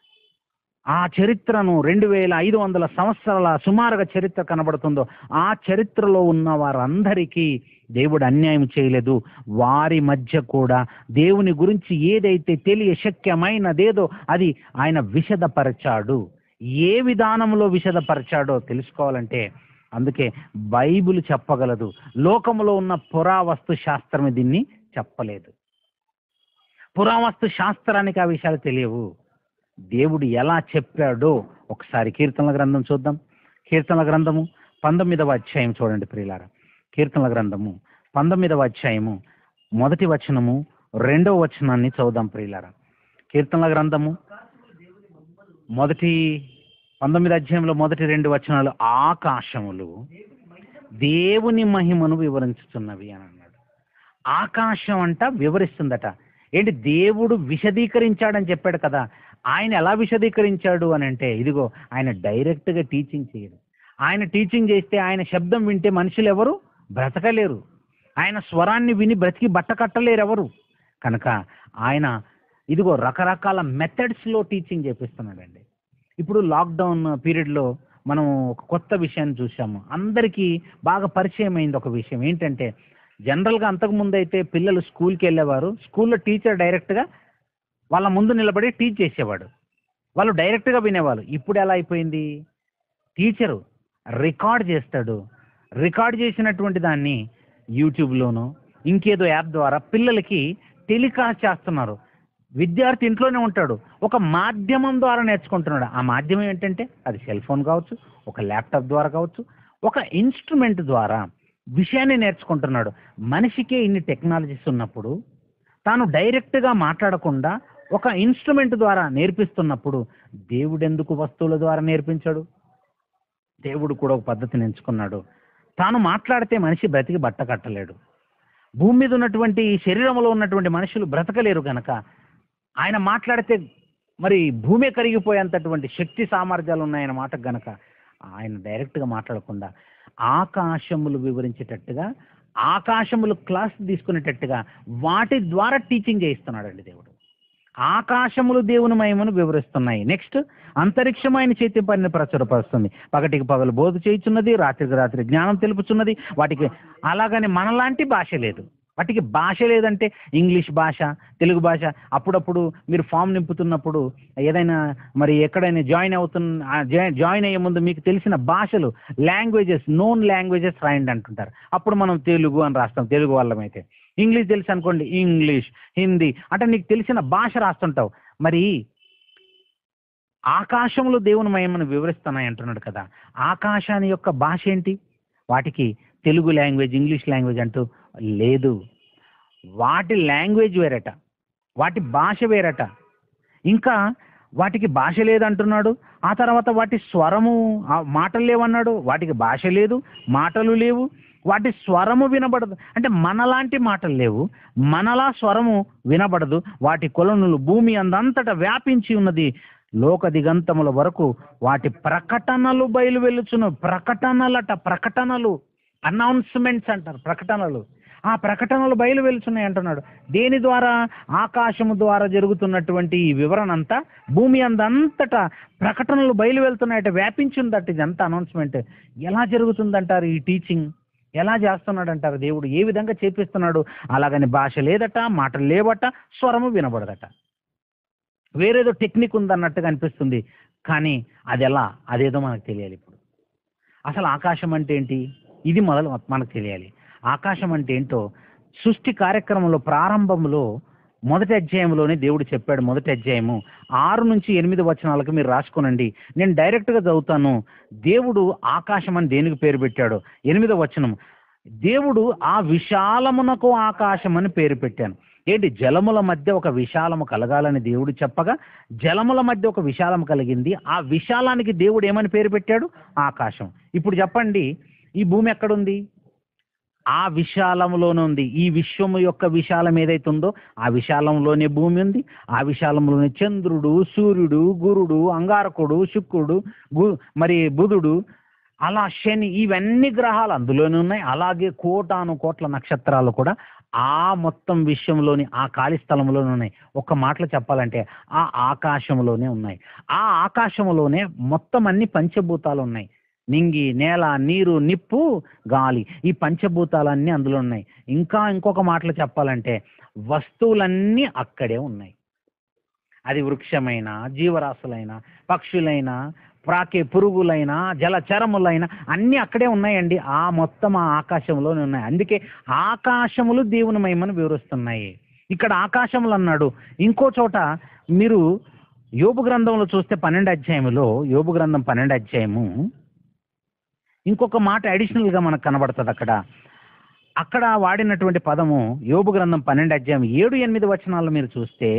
ఆ చరిత్రను రెండు వేల ఐదు వందల సంవత్సరాల సుమారుగా చరిత్ర కనబడుతుందో ఆ చరిత్రలో ఉన్న వారందరికీ దేవుడు అన్యాయం చేయలేదు వారి మధ్య కూడా దేవుని గురించి ఏదైతే తెలియ శక్యమైనదేదో అది ఆయన విశదపరచాడు ఏ విధానంలో విశదపరచాడో తెలుసుకోవాలంటే అందుకే బైబిల్ చెప్పగలదు లోకములో ఉన్న పురావస్తు శాస్త్రం దీన్ని చెప్పలేదు పురావస్తు శాస్త్రానికి ఆ విషయాలు తెలియవు దేవుడు ఎలా చెప్పాడో ఒకసారి కీర్తనల గ్రంథం చూద్దాం కీర్తనల గ్రంథము పంతొమ్మిదవ అధ్యాయం చూడండి ప్రియులారా కీర్తనల గ్రంథము పంతొమ్మిదవ అధ్యాయము మొదటి వచనము రెండవ వచనాన్ని చదువుదాం ప్రియులారా కీర్తనల గ్రంథము మొదటి పంతొమ్మిది అధ్యాయంలో మొదటి రెండు వచనాలు ఆకాశములు దేవుని మహిమను వివరించుతున్నవి అని అన్నాడు ఆకాశం అంట వివరిస్తుందట ఏంటి దేవుడు విశదీకరించాడని చెప్పాడు కదా ఆయన ఎలా విశదీకరించాడు అని అంటే ఇదిగో ఆయన డైరెక్ట్గా టీచింగ్ చేయడు ఆయన టీచింగ్ చేస్తే ఆయన శబ్దం వింటే మనుషులు ఎవరు బ్రతకలేరు ఆయన స్వరాన్ని విని బ్రతికి బట్ట కట్టలేరు ఎవరు కనుక ఆయన ఇదిగో రకరకాల మెథడ్స్లో టీచింగ్ చేపిస్తున్నాడండి ఇప్పుడు లాక్డౌన్ పీరియడ్లో మనం ఒక కొత్త విషయాన్ని చూసాము అందరికీ బాగా పరిచయం అయింది ఒక విషయం ఏంటంటే జనరల్గా అంతకుముందు అయితే పిల్లలు స్కూల్కి వెళ్ళేవారు స్కూల్లో టీచర్ డైరెక్ట్గా వాళ్ళ ముందు నిలబడి టీచ్ చేసేవాడు వాళ్ళు డైరెక్ట్గా వినేవాళ్ళు ఇప్పుడు ఎలా అయిపోయింది టీచరు రికార్డ్ చేస్తాడు రికార్డ్ చేసినటువంటి దాన్ని యూట్యూబ్లోనో ఇంకేదో యాప్ ద్వారా పిల్లలకి టెలికాస్ట్ చేస్తున్నారు విద్యార్థి ఇంట్లోనే ఉంటాడు ఒక మాధ్యమం ద్వారా నేర్చుకుంటున్నాడు ఆ మాధ్యమం ఏంటంటే అది సెల్ ఫోన్ కావచ్చు ఒక ల్యాప్టాప్ ద్వారా కావచ్చు ఒక ఇన్స్ట్రుమెంట్ ద్వారా విషయాన్ని నేర్చుకుంటున్నాడు మనిషికే ఇన్ని టెక్నాలజీస్ ఉన్నప్పుడు తాను డైరెక్ట్గా మాట్లాడకుండా ఒక ఇన్స్ట్రుమెంట్ ద్వారా నేర్పిస్తున్నప్పుడు దేవుడెందుకు వస్తువుల ద్వారా నేర్పించాడు దేవుడు కూడా ఒక పద్ధతిని ఎంచుకున్నాడు తాను మాట్లాడితే మనిషి బ్రతికి బట్ట కట్టలేడు భూమి మీద ఉన్నటువంటి ఈ శరీరంలో ఉన్నటువంటి మనుషులు బ్రతకలేరు గనక ఆయన మాట్లాడితే మరి భూమి కరిగిపోయేంతటువంటి శక్తి సామర్థ్యాలు ఉన్నాయన్న మాట గనక ఆయన డైరెక్ట్గా మాట్లాడకుండా ఆకాశములు వివరించేటట్టుగా ఆకాశములు క్లాస్ తీసుకునేటట్టుగా వాటి ద్వారా టీచింగ్ చేయిస్తున్నాడండి దేవుడు ఆకాశములు దేవుని మహిమను వివరిస్తున్నాయి నెక్స్ట్ అంతరిక్షం ఆయన చేతి పనిని ప్రచురపరుస్తుంది పగటికి పగలు బోధ చేయుచున్నది రాత్రికి రాత్రి జ్ఞానం తెలుపుచున్నది వాటికి అలాగని మనలాంటి భాష లేదు వాటికి భాష లేదంటే ఇంగ్లీష్ భాష తెలుగు భాష అప్పుడప్పుడు మీరు ఫామ్ నింపుతున్నప్పుడు ఏదైనా మరి ఎక్కడైనా జాయిన్ అవుతున్న జాయిన్ అయ్యే ముందు మీకు తెలిసిన భాషలు లాంగ్వేజెస్ నోన్ లాంగ్వేజెస్ రాయండి అంటుంటారు అప్పుడు మనం తెలుగు అని రాస్తాం తెలుగు వాళ్ళమైతే ఇంగ్లీష్ తెలుసు అనుకోండి ఇంగ్లీష్ హిందీ అంటే నీకు తెలిసిన భాష రాస్తుంటావు మరి ఆకాశంలో దేవుని మహిమను వివరిస్తున్నాయి అంటున్నాడు కదా ఆకాశాన్ని యొక్క భాష ఏంటి వాటికి తెలుగు లాంగ్వేజ్ ఇంగ్లీష్ లాంగ్వేజ్ అంటూ లేదు వాటి లాంగ్వేజ్ వేరట వాటి భాష వేరట ఇంకా వాటికి భాష లేదంటున్నాడు ఆ తర్వాత వాటి స్వరము ఆ మాటలు లేవన్నాడు వాటికి భాష లేదు మాటలు లేవు వాటి స్వరము వినబడదు అంటే మనలాంటి మాటలు లేవు మనలా స్వరము వినబడదు వాటి కొలనులు భూమి అందంతటా వ్యాపించి ఉన్నది లోక దిగంతముల వరకు వాటి ప్రకటనలు బయలు వెళ్ళుచును ప్రకటనలట ప్రకటనలు అనౌన్స్మెంట్స్ అంటారు ప్రకటనలు ఆ ప్రకటనలు బయలు వెళ్తున్నాయి అంటున్నాడు దేని ద్వారా ఆకాశము ద్వారా జరుగుతున్నటువంటి ఈ వివరణ అంతా భూమి అందంతటా ప్రకటనలు బయలు వెళ్తున్నాయట వ్యాపించిందట ఇదంతా అనౌన్స్మెంట్ ఎలా జరుగుతుందంటారు ఈ టీచింగ్ ఎలా చేస్తున్నాడు అంటారు దేవుడు ఏ విధంగా చేపిస్తున్నాడు అలాగని భాష లేదట మాటలు లేవట స్వరము వినబడదట వేరేదో టెక్నిక్ ఉందన్నట్టుగా అనిపిస్తుంది కానీ అది ఎలా అదేదో మనకు తెలియాలి ఇప్పుడు అసలు ఆకాశం అంటే ఏంటి ఇది మొదలు మనకు తెలియాలి ఆకాశం అంటే ఏంటో సృష్టి కార్యక్రమంలో ప్రారంభంలో మొదటి అధ్యాయంలోనే దేవుడు చెప్పాడు మొదటి అధ్యాయము ఆరు నుంచి ఎనిమిది వచనాలకు మీరు రాసుకోనండి నేను డైరెక్ట్గా చదువుతాను దేవుడు ఆకాశం అని దేనికి పేరు పెట్టాడు ఎనిమిదో వచనం దేవుడు ఆ విశాలమునకు ఆకాశం అని పేరు పెట్టాను ఏంటి జలముల మధ్య ఒక విశాలము కలగాలని దేవుడు చెప్పగా జలముల మధ్య ఒక విశాలం కలిగింది ఆ విశాలానికి దేవుడు ఏమని పేరు పెట్టాడు ఆకాశం ఇప్పుడు చెప్పండి ఈ భూమి ఎక్కడుంది ఆ విశాలములోనే ఉంది ఈ విశ్వము యొక్క విశాలం ఏదైతే ఉందో ఆ విశాలంలోనే భూమి ఉంది ఆ విశాలంలోనే చంద్రుడు సూర్యుడు గురుడు అంగారకుడు శుక్రుడు గు మరి బుధుడు అలా శని ఇవన్నీ గ్రహాలు అందులోనే ఉన్నాయి అలాగే కోటాను కోట్ల నక్షత్రాలు కూడా ఆ మొత్తం విశ్వంలోని ఆ ఖాళీ స్థలంలోనే ఉన్నాయి ఒక్క మాటలో చెప్పాలంటే ఆ ఆకాశంలోనే ఉన్నాయి ఆ ఆకాశంలోనే మొత్తం అన్ని పంచభూతాలు ఉన్నాయి నింగి నేల నీరు నిప్పు గాలి ఈ పంచభూతాలన్నీ అందులో ఉన్నాయి ఇంకా ఇంకొక మాటలో చెప్పాలంటే వస్తువులన్నీ అక్కడే ఉన్నాయి అది వృక్షమైన జీవరాశులైన పక్షులైన ప్రాకే పురుగులైన జలచరములైన అన్నీ అక్కడే ఉన్నాయండి ఆ మొత్తం ఆ ఆకాశంలోనే ఉన్నాయి అందుకే ఆకాశములు దేవుని మహిమను వివరిస్తున్నాయి ఇక్కడ ఆకాశములు అన్నాడు ఇంకో చోట మీరు యోబు గ్రంథంలో చూస్తే పన్నెండు అధ్యాయములో యోబు గ్రంథం పన్నెండు అధ్యాయము ఇంకొక మాట అడిషనల్గా మనకు కనబడుతుంది అక్కడ అక్కడ వాడినటువంటి పదము యోబు గ్రంథం పన్నెండు అధ్యాయం ఏడు ఎనిమిది వచనాలు మీరు చూస్తే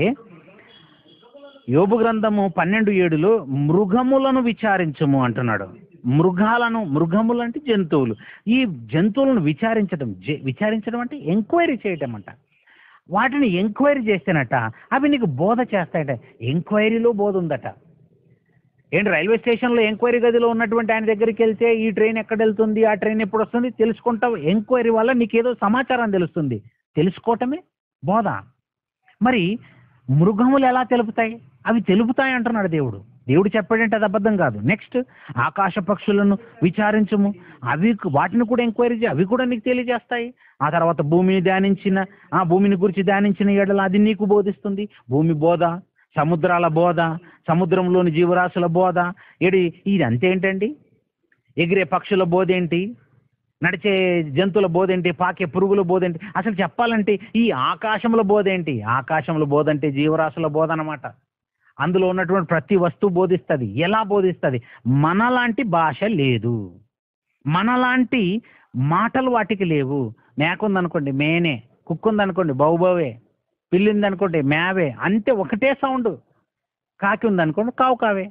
యోబు గ్రంథము పన్నెండు ఏడులో మృగములను విచారించము అంటున్నాడు మృగాలను మృగములు అంటే జంతువులు ఈ జంతువులను విచారించడం జె- విచారించడం అంటే ఎంక్వైరీ చేయటం అంట వాటిని ఎంక్వైరీ చేస్తేనట అవి నీకు బోధ చేస్తాయట ఎంక్వైరీలో బోధ ఉందట ఏంటి రైల్వే స్టేషన్లో ఎంక్వైరీ గదిలో ఉన్నటువంటి ఆయన దగ్గరికి వెళ్తే ఈ ట్రైన్ ఎక్కడ వెళ్తుంది ఆ ట్రైన్ ఎప్పుడు వస్తుంది తెలుసుకుంటావు ఎంక్వైరీ వల్ల నీకు ఏదో సమాచారం తెలుస్తుంది తెలుసుకోవటమే బోధ మరి మృగములు ఎలా తెలుపుతాయి అవి తెలుపుతాయి అంటున్నాడు దేవుడు దేవుడు చెప్పాడంటే అది అబద్ధం కాదు నెక్స్ట్ ఆకాశ పక్షులను విచారించము అవి వాటిని కూడా ఎంక్వైరీ చేయ అవి కూడా నీకు తెలియజేస్తాయి ఆ తర్వాత భూమిని ధ్యానించిన ఆ భూమిని గురించి ధ్యానించిన ఎడల అది నీకు బోధిస్తుంది భూమి బోధ సముద్రాల బోధ సముద్రంలోని జీవరాశుల బోధ ఏడి ఇది అంతేంటండి ఎగిరే పక్షుల బోధ ఏంటి నడిచే జంతువుల బోధ ఏంటి పాకే పురుగుల బోధ ఏంటి అసలు చెప్పాలంటే ఈ ఆకాశంలో బోధ ఏంటి ఆకాశంలో బోధ అంటే జీవరాశుల బోధ అన్నమాట అందులో ఉన్నటువంటి ప్రతి వస్తువు బోధిస్తుంది ఎలా బోధిస్తుంది మనలాంటి భాష లేదు మనలాంటి మాటలు వాటికి లేవు మేక ఉందనుకోండి మేనే కుక్క ఉందనుకోండి బౌబవే పిల్లి ఉందనుకోండి మేవే అంతే ఒకటే సౌండ్ కాకి ఉందనుకోండి కావు కావే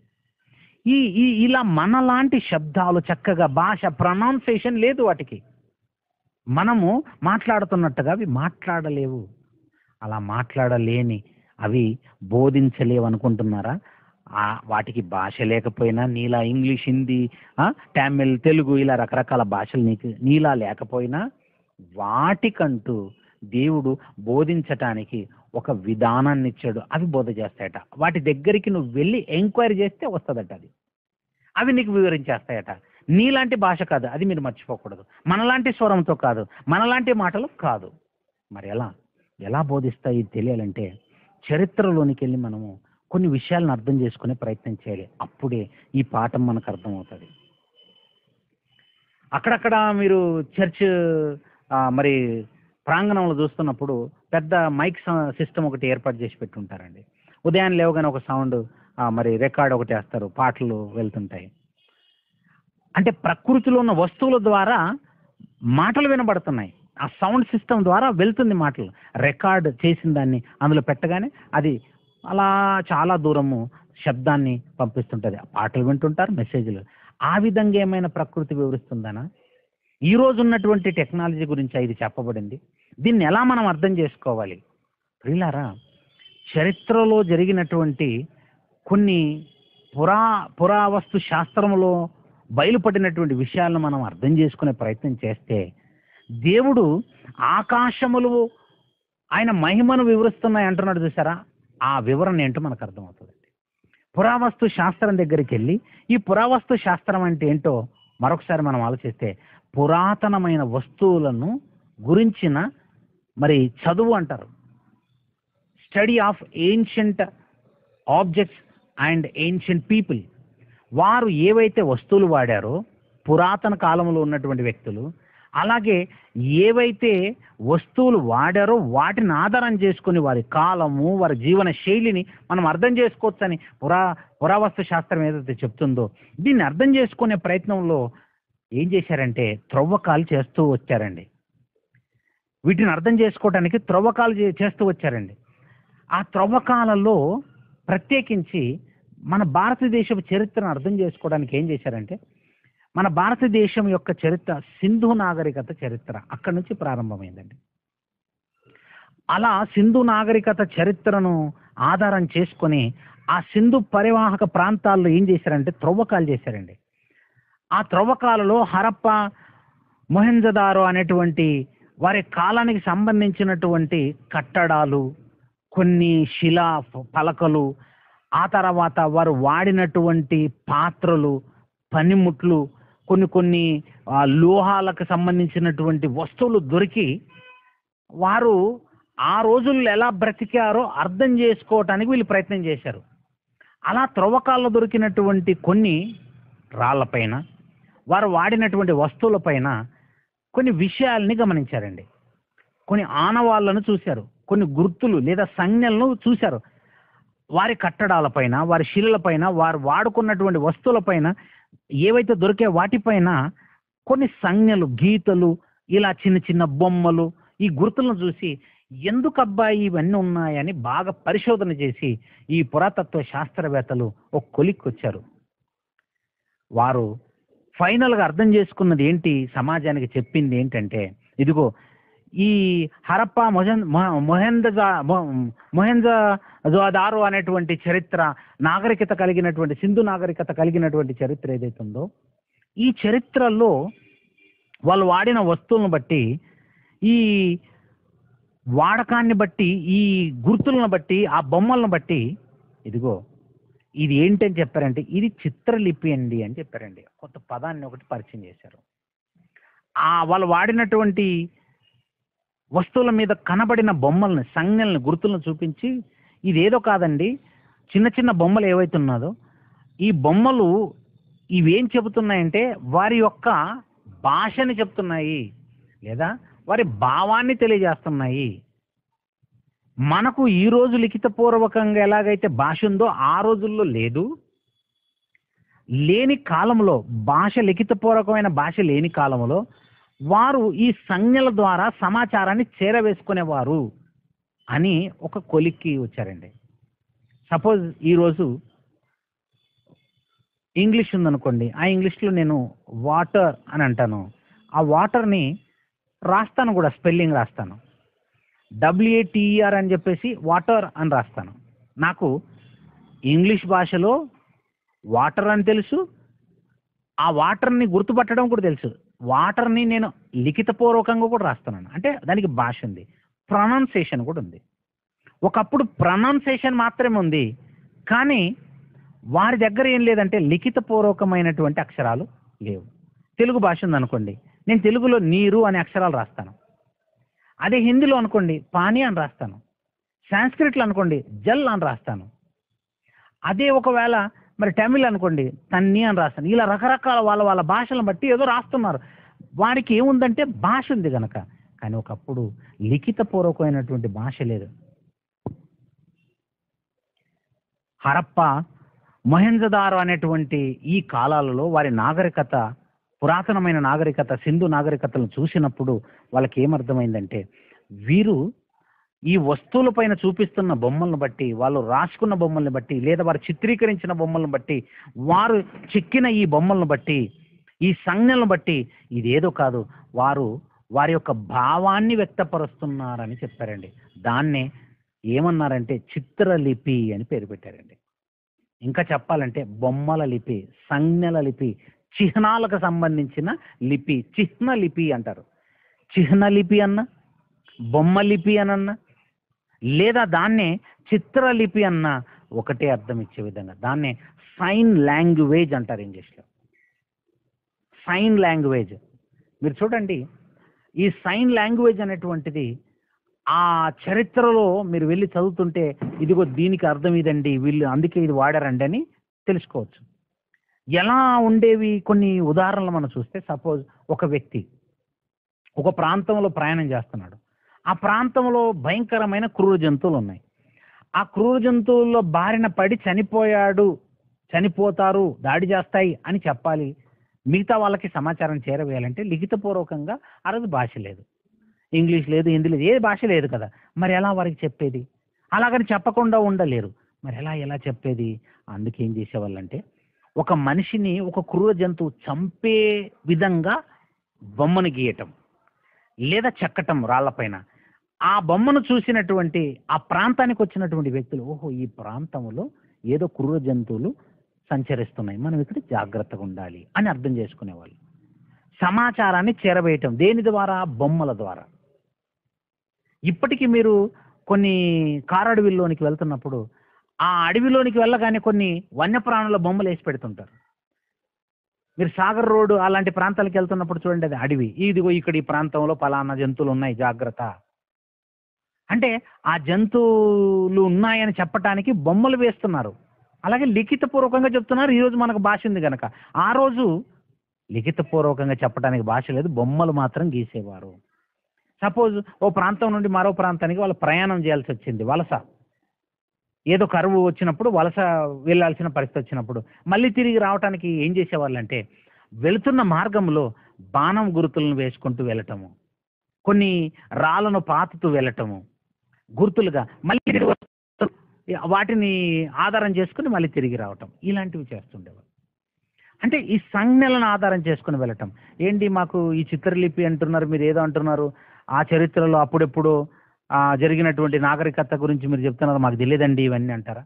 ఈ ఈ ఇలా మనలాంటి శబ్దాలు చక్కగా భాష ప్రొనౌన్సేషన్ లేదు వాటికి మనము మాట్లాడుతున్నట్టుగా అవి మాట్లాడలేవు అలా మాట్లాడలేని అవి బోధించలేవు అనుకుంటున్నారా ఆ వాటికి భాష లేకపోయినా నీలా ఇంగ్లీష్ హిందీ ఆ, తమిళ్ తెలుగు ఇలా రకరకాల భాషలు నీకు నీలా లేకపోయినా వాటికంటూ దేవుడు బోధించటానికి ఒక విధానాన్ని ఇచ్చాడు అవి బోధ చేస్తాయట వాటి దగ్గరికి నువ్వు వెళ్ళి ఎంక్వైరీ చేస్తే వస్తుందట అది అవి నీకు వివరించేస్తాయట నీలాంటి భాష కాదు అది మీరు మర్చిపోకూడదు మనలాంటి స్వరంతో కాదు మనలాంటి మాటలు కాదు మరి ఎలా ఎలా బోధిస్తాయి తెలియాలంటే చరిత్రలోనికి వెళ్ళి మనము కొన్ని విషయాలను అర్థం చేసుకునే ప్రయత్నం చేయాలి అప్పుడే ఈ పాఠం మనకు అర్థమవుతుంది అక్కడక్కడ మీరు చర్చ్ ఆ, మరి ప్రాంగణంలో చూస్తున్నప్పుడు పెద్ద మైక్ సిస్టమ్ ఒకటి ఏర్పాటు చేసి పెట్టుంటారండి ఉదయం లేవగానే ఒక సౌండ్ మరి రికార్డ్ ఒకటి వేస్తారు పాటలు వెళ్తుంటాయి అంటే ప్రకృతిలో ఉన్న వస్తువుల ద్వారా మాటలు వినబడుతున్నాయి ఆ సౌండ్ సిస్టమ్ ద్వారా వెళ్తుంది మాటలు రికార్డ్ చేసిన దాన్ని అందులో పెట్టగానే అది అలా చాలా దూరము శబ్దాన్ని పంపిస్తుంటుంది పాటలు వింటుంటారు మెసేజ్లు ఆ విధంగా ఏమైనా ప్రకృతి వివరిస్తుందనా ఈ రోజు ఉన్నటువంటి టెక్నాలజీ గురించి ఇది చెప్పబడింది దీన్ని ఎలా మనం అర్థం చేసుకోవాలి ప్రియులారా చరిత్రలో జరిగినటువంటి కొన్ని పురా పురావస్తు శాస్త్రంలో బయలుపడినటువంటి విషయాలను మనం అర్థం చేసుకునే ప్రయత్నం చేస్తే దేవుడు ఆకాశములు ఆయన మహిమను వివరిస్తున్నాయి అంటున్నాడు చూసారా ఆ వివరణ ఏంటో మనకు అర్థమవుతుంది పురావస్తు శాస్త్రం దగ్గరికి వెళ్ళి ఈ పురావస్తు శాస్త్రం అంటే ఏంటో మరొకసారి మనం ఆలోచిస్తే పురాతనమైన వస్తువులను గురించిన మరి చదువు అంటారు study of ancient objects and ancient people వారు ఏవైతే వస్తువులు వాడారో పురాతన కాలంలో ఉన్నటువంటి వ్యక్తులు అలాగే ఏవైతే వస్తువులు వాడారో వాటిని ఆధారం చేసుకుని వారి కాలము వారి జీవన శైలిని మనం అర్థం చేసుకోవచ్చని పురా పురావస్తు శాస్త్రం ఏదైతే చెప్తుందో దీన్ని అర్థం చేసుకునే ప్రయత్నంలో ఏం చేశారంటే త్రవ్వకాలు చేస్తూ వచ్చారండి వీటిని అర్థం చేసుకోవడానికి త్రవ్వకాలు చే- చేస్తూ వచ్చారండి ఆ త్రవ్వకాలలో ప్రత్యేకించి మన భారతదేశపు చరిత్రను అర్థం చేసుకోవడానికి ఏం చేశారంటే మన భారతదేశం యొక్క చరిత్ర సింధు నాగరికత చరిత్ర అక్కడి నుంచి ప్రారంభమైందండి అలా సింధు నాగరికత చరిత్రను ఆధారం చేసుకొని ఆ సింధు పరివాహక ప్రాంతాల్లో ఏం చేశారంటే త్రవ్వకాలు చేశారండి ఆ త్రవ్వకాలలో హరప్ప మొహెంజదారో అనేటువంటి వారి కాలానికి సంబంధించినటువంటి కట్టడాలు కొన్ని శిలా ఫ- పలకలు ఆ తర్వాత వారు వాడినటువంటి పాత్రలు పనిముట్లు కొన్ని కొన్ని ఆ, లోహాలకు సంబంధించినటువంటి వస్తువులు దొరికి వారు ఆ రోజుల్లో ఎలా బ్రతికారో అర్థం చేసుకోవటానికి వీళ్ళు ప్రయత్నం చేశారు అలా త్రవ్వకాల్లో దొరికినటువంటి కొన్ని రాళ్లపైన వారు వాడినటువంటి వస్తువులపైన కొన్ని విషయాల్ని గమనించారండి కొన్ని ఆనవాళ్లను చూశారు కొన్ని గుర్తులు లేదా సంజ్ఞలను చూశారు వారి కట్టడాలపైన వారి శిలలపైన వారు వాడుకున్నటువంటి వస్తువులపైన ఏవైతే దొరికే వాటిపైన కొన్ని సంజ్ఞలు గీతలు ఇలా చిన్న చిన్న బొమ్మలు ఈ గుర్తులను చూసి ఎందుకు అబ్బాయి ఇవన్నీ ఉన్నాయని బాగా పరిశోధన చేసి ఈ పురాతత్వ శాస్త్రవేత్తలు ఒక కొలిక్కి వచ్చారు వారు ఫైనల్గా అర్థం చేసుకున్నది ఏంటి సమాజానికి చెప్పింది ఏంటంటే ఇదిగో ఈ హరప్ప మొహన్ మొహెందజా మొహెంజదారో అనేటువంటి చరిత్ర నాగరికత కలిగినటువంటి సింధు నాగరికత కలిగినటువంటి చరిత్ర ఏదైతే ఉందో ఈ చరిత్రలో వాళ్ళు వాడిన వస్తువులను బట్టి ఈ వాడకాన్ని బట్టి ఈ గుర్తులను బట్టి ఆ బొమ్మలను బట్టి ఇదిగో ఇది ఏంటని చెప్పారంటే ఇది చిత్రలిపి అండి అని చెప్పారండి కొత్త పదాన్ని ఒకటి పరిచయం చేశారు ఆ వాళ్ళు వాడినటువంటి వస్తువుల మీద కనబడిన బొమ్మల్ని సంజ్ఞల్ని గుర్తులను చూపించి ఇదేదో కాదండి చిన్న చిన్న బొమ్మలు ఏవైతే ఉన్నదో ఈ బొమ్మలు ఇవేం చెబుతున్నాయంటే వారి యొక్క భాషని చెప్తున్నాయి లేదా వారి భావాన్ని తెలియజేస్తున్నాయి మనకు ఈ రోజు లిఖితపూర్వకంగా ఎలాగైతే భాష ఉందో ఆ రోజుల్లో లేదు లేని కాలంలో భాష లిఖితపూర్వకమైన భాష లేని కాలంలో వారు ఈ సంజ్ఞల ద్వారా సమాచారాన్ని చేరవేసుకునేవారు అని ఒక కొలిక్కి వచ్చారండి సపోజ్ ఈరోజు ఇంగ్లీష్ ఉందనుకోండి ఆ ఇంగ్లీష్లో నేను వాటర్ అని అంటాను ఆ వాటర్ని రాస్తాను కూడా స్పెల్లింగ్ రాస్తాను డబ్ల్యూఏటిఈఆర్ అని చెప్పేసి వాటర్ అని రాస్తాను నాకు ఇంగ్లీష్ భాషలో వాటర్ అని తెలుసు ఆ వాటర్ని గుర్తుపట్టడం కూడా తెలుసు వాటర్ని నేను లిఖితపూర్వకంగా కూడా రాస్తున్నాను అంటే దానికి భాష ఉంది ప్రొనౌన్సేషన్ కూడా ఉంది ఒకప్పుడు ప్రొనౌన్సేషన్ మాత్రమే ఉంది కానీ వారి దగ్గర ఏం లేదంటే లిఖితపూర్వకమైనటువంటి అక్షరాలు లేవు తెలుగు భాష ఉందనుకోండి నేను తెలుగులో నీరు అనే అక్షరాలు రాస్తాను అదే హిందీలో అనుకోండి పానీ అని రాస్తాను సాంస్క్రిట్లో అనుకోండి జల్ అని రాస్తాను అదే ఒకవేళ మరి తమిళ్ అనుకోండి తన్ని అని రాస్తాను ఇలా రకరకాల వాళ్ళ వాళ్ళ భాషలను బట్టి ఏదో రాస్తున్నారు వారికి ఏముందంటే భాష ఉంది కనుక కానీ ఒకప్పుడు లిఖితపూర్వకమైనటువంటి భాష లేదు హరప్ప మొహెంజదారో అనేటువంటి ఈ కాలాలలో వారి నాగరికత పురాతనమైన నాగరికత సింధు నాగరికతలను చూసినప్పుడు వాళ్ళకి ఏమర్థమైందంటే వీరు ఈ వస్తువుల పైన చూపిస్తున్న బొమ్మలను బట్టి వాళ్ళు రాసుకున్న బొమ్మల్ని బట్టి లేదా వారు చిత్రీకరించిన బొమ్మలను బట్టి వారు చెక్కిన ఈ బొమ్మలను బట్టి ఈ సంజ్ఞలను బట్టి ఇదేదో కాదు వారు వారి యొక్క భావాన్ని వ్యక్తపరుస్తున్నారని చెప్పారండి దాన్నే ఏమన్నారంటే చిత్రలిపి అని పేరు పెట్టారండి ఇంకా చెప్పాలంటే బొమ్మల లిపి సంజ్ఞల లిపి చిహ్నాలకు సంబంధించిన లిపి చిహ్న లిపి అంటారు చిహ్న లిపి అన్న బొమ్మ లిపి అనన్న లేదా దాన్నే చిత్రలిపి అన్న ఒకటే అర్థం ఇచ్చే విధంగా దాన్నే సైన్ లాంగ్వేజ్ అంటారు ఇంగ్లీష్లో సైన్ లాంగ్వేజ్ మీరు చూడండి ఈ సైన్ లాంగ్వేజ్ అనేటువంటిది ఆ చరిత్రలో మీరు వెళ్ళి చదువుతుంటే ఇదిగో దీనికి అర్థం ఇదండి వీళ్ళు అందుకే ఇది వాడారండి అని తెలుసుకోవచ్చు ఎలా ఉండేవి కొన్ని ఉదాహరణలు మనం చూస్తే సపోజ్ ఒక వ్యక్తి ఒక ప్రాంతంలో ప్రయాణం చేస్తున్నాడు ఆ ప్రాంతంలో భయంకరమైన క్రూర జంతువులు ఉన్నాయి ఆ క్రూర జంతువుల్లో బారిన పడి చనిపోయాడు చనిపోతారు దాడి చేస్తాయి అని చెప్పాలి మిగతా వాళ్ళకి సమాచారం చేరవేయాలంటే లిఖితపూర్వకంగా ఆ రోజు భాష లేదు ఇంగ్లీష్ లేదు హిందీ లేదు ఏ భాష లేదు కదా మరి ఎలా వారికి చెప్పేది అలాగని చెప్పకుండా ఉండలేరు మరి ఎలా ఎలా చెప్పేది అందుకే ఏం చేసేవాళ్ళంటే ఒక మనిషిని ఒక క్రూర జంతువు చంపే విధంగా బొమ్మను గీయటం లేదా చెక్కటం రాళ్లపైన ఆ బొమ్మను చూసినటువంటి ఆ ప్రాంతానికి వచ్చినటువంటి వ్యక్తులు ఓహో ఈ ప్రాంతంలో ఏదో క్రూర జంతువులు సంచరిస్తున్నాయి మనం ఇక్కడ జాగ్రత్తగా ఉండాలి అని అర్థం చేసుకునేవాళ్ళు సమాచారాన్ని చేరవేయటం దేని ద్వారా బొమ్మల ద్వారా ఇప్పటికీ మీరు కొన్ని కారడవిల్లోనికి వెళ్తున్నప్పుడు ఆ అడవిలోనికి వెళ్ళగానే కొన్ని వన్యప్రాణుల బొమ్మలు వేసి పెడుతుంటారు మీరు సాగర్ రోడ్డు అలాంటి ప్రాంతాలకు వెళ్తున్నప్పుడు చూడండి అది అడవి ఇదిగో ఇక్కడ ఈ ప్రాంతంలో పలానా జంతువులు ఉన్నాయి జాగ్రత్త అంటే ఆ జంతువులు ఉన్నాయని చెప్పటానికి బొమ్మలు వేస్తున్నారు అలాగే లిఖితపూర్వకంగా చెప్తున్నారు ఈరోజు మనకు భాష ఉంది కనుక ఆ రోజు లిఖితపూర్వకంగా చెప్పడానికి భాష లేదు బొమ్మలు మాత్రం గీసేవారు సపోజ్ ఓ ప్రాంతం నుండి మరో ప్రాంతానికి వాళ్ళు ప్రయాణం చేయాల్సి వచ్చింది వలస ఏదో కరువు వచ్చినప్పుడు వలస వెళ్ళాల్సిన పరిస్థితి వచ్చినప్పుడు మళ్ళీ తిరిగి రావడానికి ఏం చేసేవాళ్ళంటే వెళుతున్న మార్గంలో బాణం గుర్తులను వేసుకుంటూ వెళ్ళటము కొన్ని రాళ్ళను పాతుతూ వెళ్ళటము గుర్తులుగా మళ్ళీ తిరిగి వస్తూ వాటిని ఆధారం చేసుకుని మళ్ళీ తిరిగి రావటం ఇలాంటివి చేస్తుండేవారు అంటే ఈ సంజ్ఞలను ఆధారం చేసుకుని వెళ్ళటం ఏంటి మాకు ఈ చిత్రలిపి అంటున్నారు మీరు ఏదో అంటున్నారు ఆ చరిత్రలో అప్పుడెప్పుడు ఆ, జరిగినటువంటి నాగరికత గురించి మీరు చెప్తున్నారు మాకు తెలియదండి ఇవన్నీ అంటారా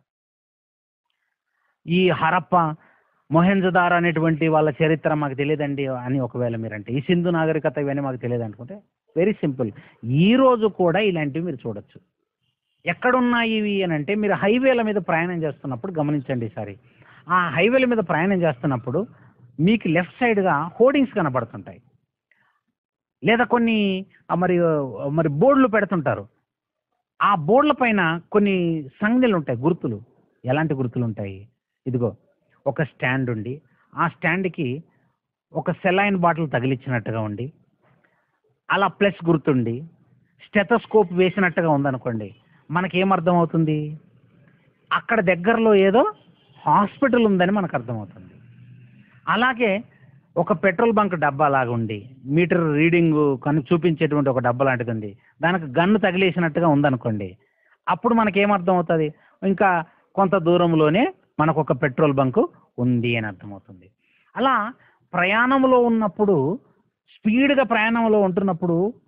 ఈ హరప్ప మొహెంజదార్ అనేటువంటి వాళ్ళ చరిత్ర మాకు తెలియదండి అని ఒకవేళ మీరు అంటే ఈ సింధు నాగరికత ఇవన్నీ మాకు తెలియదు అనుకుంటే వెరీ సింపుల్ ఈ రోజు కూడా ఇలాంటివి మీరు చూడొచ్చు ఎక్కడున్నాయి ఇవి అని అంటే మీరు హైవేల మీద ప్రయాణం చేస్తున్నప్పుడు గమనించండి ఈసారి ఆ హైవేల మీద ప్రయాణం చేస్తున్నప్పుడు మీకు లెఫ్ట్ సైడ్గా హోర్డింగ్స్ కనబడుతుంటాయి లేదా కొన్ని ఆ, మరి ఆ, మరి బోర్డులు పెడుతుంటారు ఆ బోర్డుల పైన కొన్ని సంజ్ఞలు ఉంటాయి గుర్తులు ఎలాంటి గుర్తులు ఉంటాయి ఇదిగో ఒక స్టాండ్ ఉండి ఆ స్టాండ్కి ఒక సెలైన్ బాటిల్ తగిలించినట్టుగా ఉండి అలా ప్లస్ గుర్తుండి స్టెథోస్కోప్ వేసినట్టుగా ఉందనుకోండి మనకేమర్థం అవుతుంది అక్కడ దగ్గరలో ఏదో హాస్పిటల్ ఉందని మనకు అర్థమవుతుంది అలాగే ఒక పెట్రోల్ బంక్ డబ్బా లాగా ఉండి మీటర్ రీడింగ్ కను చూపించేటువంటి ఒక డబ్బా లాంటిది ఉంది దానికి గన్ను తగిలేసినట్టుగా ఉందనుకోండి అప్పుడు మనకి ఏమర్థం అవుతుంది ఇంకా కొంత దూరంలోనే మనకు ఒక పెట్రోల్ బంక్ ఉంది అని అర్థమవుతుంది అలా ప్రయాణంలో ఉన్నప్పుడు స్పీడ్గా ప్రయాణంలో ఉంటున్నప్పుడు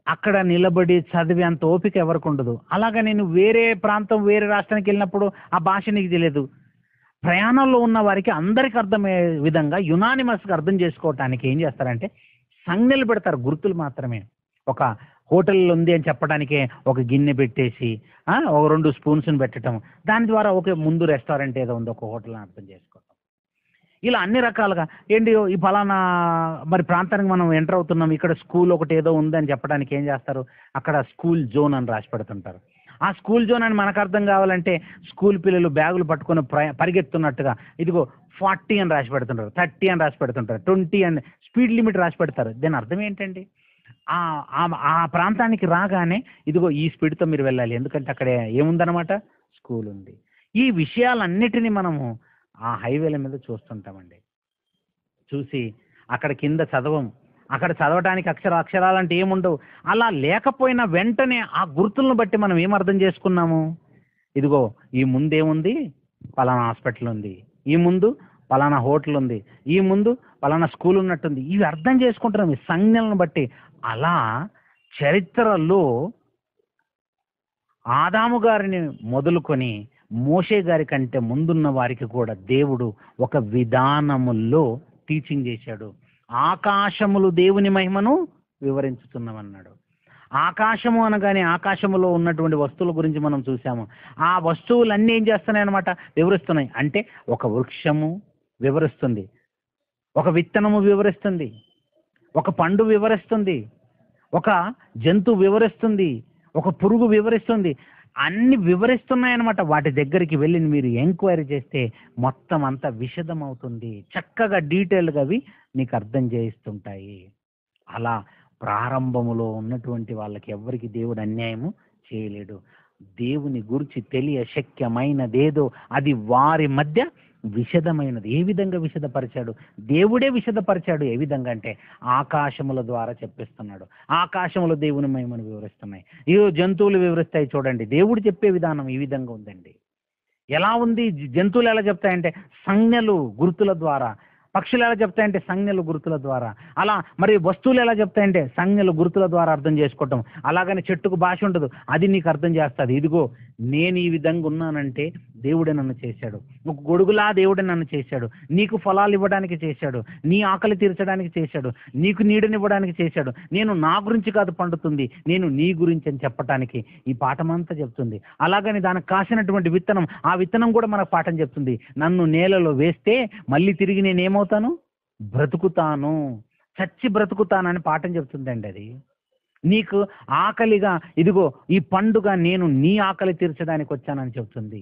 అక్కడ నిలబడి చదివే అంత ఓపిక ఎవరికి ఉండదు అలాగా నేను వేరే ప్రాంతం వేరే రాష్ట్రానికి వెళ్ళినప్పుడు ఆ భాష నీకు తెలియదు ప్రయాణంలో ఉన్న వారికి అందరికి అర్థమయ్యే విధంగా యునానిమస్గా అర్థం చేసుకోవటానికి ఏం చేస్తారంటే సంజ్ఞలు పెడతారు గుర్తులు మాత్రమే ఒక హోటల్ ఉంది అని చెప్పడానికే ఒక గిన్నె పెట్టేసి ఆ, ఒక రెండు స్పూన్స్ని పెట్టడం దాని ద్వారా ఒకే ముందు రెస్టారెంట్ ఏదో ఉంది ఒక హోటల్ అని అర్థం చేసుకోవటం ఇలా అన్ని రకాలుగా ఏంటి ఈ ఫలానా మరి ప్రాంతానికి మనం ఎంటర్ అవుతున్నాం ఇక్కడ స్కూల్ ఒకటి ఏదో ఉందని చెప్పడానికి ఏం చేస్తారు అక్కడ స్కూల్ జోన్ అని రాసి పెడుతుంటారు ఆ స్కూల్ జోన్ అని మనకు అర్థం కావాలంటే స్కూల్ పిల్లలు బ్యాగులు పట్టుకొని ప్ర- పరిగెత్తున్నట్టుగా ఇదిగో ఫార్టీ అని రాసి పెడుతుంటారు థర్టీ అని రాసి పెడుతుంటారు ట్వంటీ అని స్పీడ్ లిమిట్ రాసి పెడతారు దీని అర్థం ఏంటండి ఆ ఆ- ఆ ప్రాంతానికి రాగానే ఇదిగో ఈ స్పీడ్తో మీరు వెళ్ళాలి ఎందుకంటే అక్కడ ఏముందన్నమాట స్కూల్ ఉంది ఈ విషయాలన్నిటినీ మనము ఆ హైవేల మీద చూస్తుంటామండి చూసి అక్కడ కింద చదవం అక్కడ చదవడానికి అక్షర అక్షరాలు అంటే ఏముండవు అలా లేకపోయినా వెంటనే ఆ గుర్తులను బట్టి మనం ఏం అర్థం చేసుకున్నాము ఇదిగో ఈ ముందేముంది పలానా హాస్పిటల్ ఉంది ఈ ముందు పలానా హోటల్ ఉంది ఈ ముందు పలానా స్కూల్ ఉన్నట్టుంది ఇవి అర్థం చేసుకుంటున్నాం ఈ సంజ్ఞలను బట్టి అలా చరిత్రలో ఆదాము గారిని మొదలుకొని మోషే గారి కంటే ముందున్న వారికి కూడా దేవుడు ఒక విధానములో టీచింగ్ చేశాడు ఆకాశములు దేవుని మహిమను వివరించుతున్నామన్నాడు ఆకాశము అనగానే ఆకాశములో ఉన్నటువంటి వస్తువుల గురించి మనం చూసాము ఆ వస్తువులన్నీ ఏం చేస్తున్నాయి అనమాట వివరిస్తున్నాయి అంటే ఒక వృక్షము వివరిస్తుంది ఒక విత్తనము వివరిస్తుంది ఒక పండు వివరిస్తుంది ఒక జంతువు వివరిస్తుంది ఒక పురుగు వివరిస్తుంది అన్ని వివరిస్తున్నాయన్నమాట వాటి దగ్గరికి వెళ్ళి మీరు ఎంక్వైరీ చేస్తే మొత్తం అంతా విషదం అవుతుంది చక్కగా డీటెయిల్గా అవి నీకు అర్థం చేయిస్తుంటాయి అలా ప్రారంభములో ఉన్నటువంటి వాళ్ళకి ఎవరికి దేవుడు అన్యాయము చేయలేడు దేవుని గురించి తెలియ శక్యమైనదేదో అది వారి మధ్య విషదమైనది ఏ విధంగా విషదపరిచాడు దేవుడే విషదపరిచాడు ఏ విధంగా అంటే ఆకాశముల ద్వారా చెప్పిస్తున్నాడు ఆకాశములు దేవుని మహిమను వివరిస్తున్నాయి ఈ జంతువులు వివరిస్తాయి చూడండి దేవుడు చెప్పే విధానం ఈ విధంగా ఉందండి ఎలా ఉంది జ- జంతువులు ఎలా చెప్తాయంటే సంజ్ఞలు గుర్తుల ద్వారా పక్షులు ఎలా చెప్తాయంటే సంజ్ఞలు గుర్తుల ద్వారా అలా మరి వస్తువులు ఎలా చెప్తాయంటే సంజ్ఞలు గుర్తుల ద్వారా అర్థం చేసుకోవటం అలాగని చెట్టుకు భాష ఉండదు అది నీకు అర్థం చేస్తుంది ఇదిగో నేను ఈ విధంగా ఉన్నానంటే దేవుడే నన్ను చేశాడు ఒక గొడుగులా దేవుడే నన్ను చేశాడు నీకు ఫలాలు ఇవ్వడానికి చేశాడు నీ ఆకలి తీర్చడానికి చేశాడు నీకు నీడనివ్వడానికి చేశాడు నేను నా గురించి కాదు పండుతుంది నేను నీ గురించి అని చెప్పటానికి ఈ పాఠమంతా చెప్తుంది అలాగని దానికి కాసినటువంటి విత్తనం ఆ విత్తనం కూడా మనకు పాఠం చెప్తుంది నన్ను నేలలో వేస్తే మళ్ళీ తిరిగి నేను ఏమవుతాను బ్రతుకుతాను చచ్చి బ్రతుకుతానని పాఠం చెప్తుందండి అది నీకు ఆకలిగా ఇదిగో ఈ పండుగ నేను నీ ఆకలి తీర్చడానికి వచ్చానని చెప్తుంది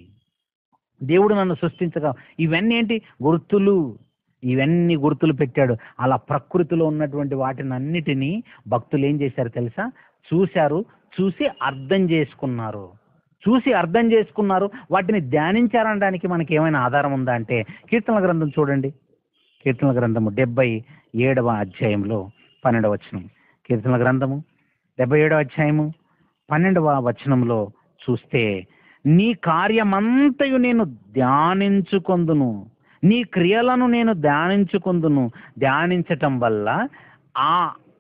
దేవుడు నన్ను సృష్టించగా ఇవన్నీ ఏంటి గుర్తులు ఇవన్నీ గుర్తులు పెట్టాడు అలా ప్రకృతిలో ఉన్నటువంటి వాటిని అన్నిటినీ భక్తులు ఏం చేశారు తెలుసా చూశారు చూసి అర్థం చేసుకున్నారు చూసి అర్థం చేసుకున్నారు వాటిని ధ్యానించారనడానికి మనకి ఏమైనా ఆధారం ఉందా అంటే కీర్తనల గ్రంథం చూడండి కీర్తనల గ్రంథము డెబ్బై ఏడవ అధ్యాయంలో పన్నెండవ వచనం కీర్తనల గ్రంథము డెబ్బై ఏడవ అధ్యాయము పన్నెండవ వచనంలో చూస్తే నీ కార్యమంతయు నేను ధ్యానించుకొందును నీ క్రియలను నేను ధ్యానించుకొందును ధ్యానించటం వల్ల ఆ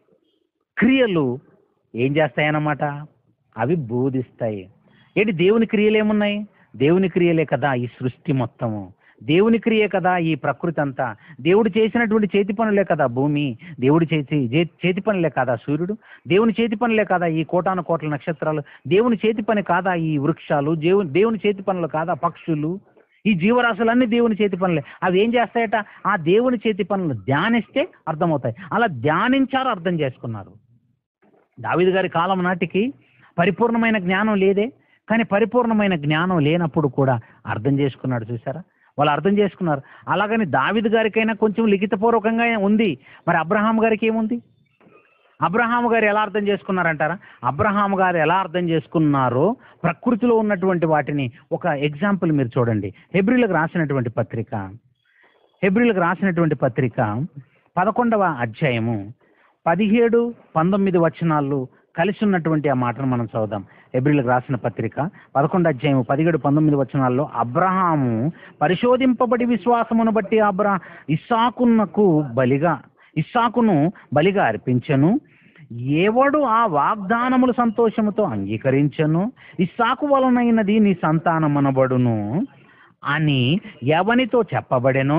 క్రియలు ఏం చేస్తాయన్నమాట అవి బోధిస్తాయి ఏంటి దేవుని క్రియలు ఏమున్నాయి దేవుని క్రియలే కదా ఈ సృష్టి మొత్తము దేవుని క్రియే కదా ఈ ప్రకృతి అంతా దేవుడు చేసినటువంటి చేతి పనులే కదా భూమి దేవుడి చేతి చే- చేతి పనులే కాదా సూర్యుడు దేవుని చేతి పనులే కాదా ఈ కోటాను కోట్ల నక్షత్రాలు దేవుని చేతి పని కాదా ఈ వృక్షాలు దేవుని దేవుని చేతి పనులు కాదా పక్షులు ఈ జీవరాశులన్నీ దేవుని చేతి పనులే అవి ఏం చేస్తాయట ఆ దేవుని చేతి పనులు ధ్యానిస్తే అర్థమవుతాయి అలా ధ్యానించారు అర్థం చేసుకున్నారు దావిది గారి కాలం నాటికి పరిపూర్ణమైన జ్ఞానం లేదే కానీ పరిపూర్ణమైన జ్ఞానం లేనప్పుడు కూడా అర్థం చేసుకున్నాడు చూసారా వాళ్ళు అర్థం చేసుకున్నారు అలాగని దావిది గారికైనా కొంచెం లిఖితపూర్వకంగా ఉంది మరి అబ్రహాం గారికి ఏముంది అబ్రహాము గారు ఎలా అర్థం చేసుకున్నారంటారా అబ్రహాము గారు ఎలా అర్థం చేసుకున్నారో ప్రకృతిలో ఉన్నటువంటి వాటిని ఒక ఎగ్జాంపుల్ మీరు చూడండి హెబ్రిలకు రాసినటువంటి పత్రిక హెబ్రిలకు రాసినటువంటి పత్రిక పదకొండవ అధ్యాయము పదిహేడు పంతొమ్మిది వచనాలు కలిసి ఉన్నటువంటి ఆ మాటను మనం చదువుదాం ఎబ్రిల్కి రాసిన పత్రిక పదకొండు అధ్యాయం పదిహేడు పంతొమ్మిది వచనాల్లో అబ్రహాము పరిశోధింపబడి విశ్వాసమును బట్టి అబ్రా ఇస్సాకునకు బలిగా ఇస్సాకును బలిగా అర్పించెను ఎవడు ఆ వాగ్దానములు సంతోషముతో అంగీకరించను ఇస్సాకు వలనైనది నీ సంతానమనబడును అని ఎవనితో చెప్పబడెనో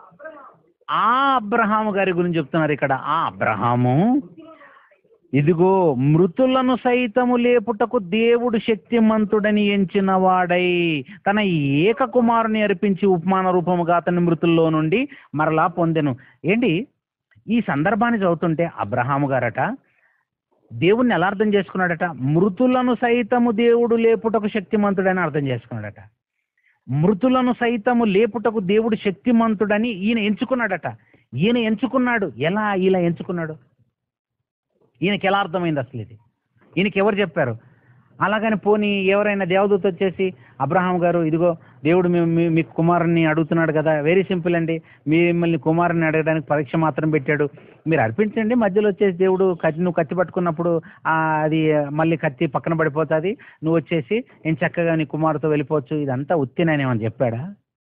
ఆ అబ్రహాము గారి గురించి చెప్తున్నారు ఇక్కడ ఆ అబ్రహాము ఇదిగో మృతులను సైతము లేపుటకు దేవుడు శక్తిమంతుడని ఎంచిన వాడై తన ఏక కుమారుని అర్పించి ఉపమాన రూపముగా అతని మృతుల్లో నుండి మరలా పొందెను ఏంటి ఈ సందర్భాన్ని చదువుతుంటే అబ్రహాము గారట దేవుణ్ణి ఎలా అర్థం చేసుకున్నాడట మృతులను సైతము దేవుడు లేపుటకు శక్తిమంతుడని అర్థం చేసుకున్నాడట మృతులను సైతము లేపుటకు దేవుడు శక్తిమంతుడని ఈయన ఎంచుకున్నాడట ఈయన ఎంచుకున్నాడు ఎలా ఇలా ఎంచుకున్నాడు ఈయనకి ఎలా అర్థమైంది అసలు ఇది ఈయనకి ఎవరు చెప్పారు అలాగని పోనీ ఎవరైనా దేవదూత వచ్చేసి అబ్రహాం గారు ఇదిగో దేవుడు మీ మీ- మీ కుమారుని అడుగుతున్నాడు కదా వెరీ సింపుల్ అండి మిమ్మల్ని కుమారుని అడగడానికి పరీక్ష మాత్రం పెట్టాడు మీరు అర్పించండి మధ్యలో వచ్చేసి దేవుడు కత్తి నువ్వు కత్తి పట్టుకున్నప్పుడు ఆ, అది మళ్ళీ కత్తి పక్కన పడిపోతుంది నువ్వు వచ్చేసి నేను చక్కగా నీ కుమారుతో వెళ్ళిపోవచ్చు ఇదంతా ఉత్తిననేమని చెప్పాడా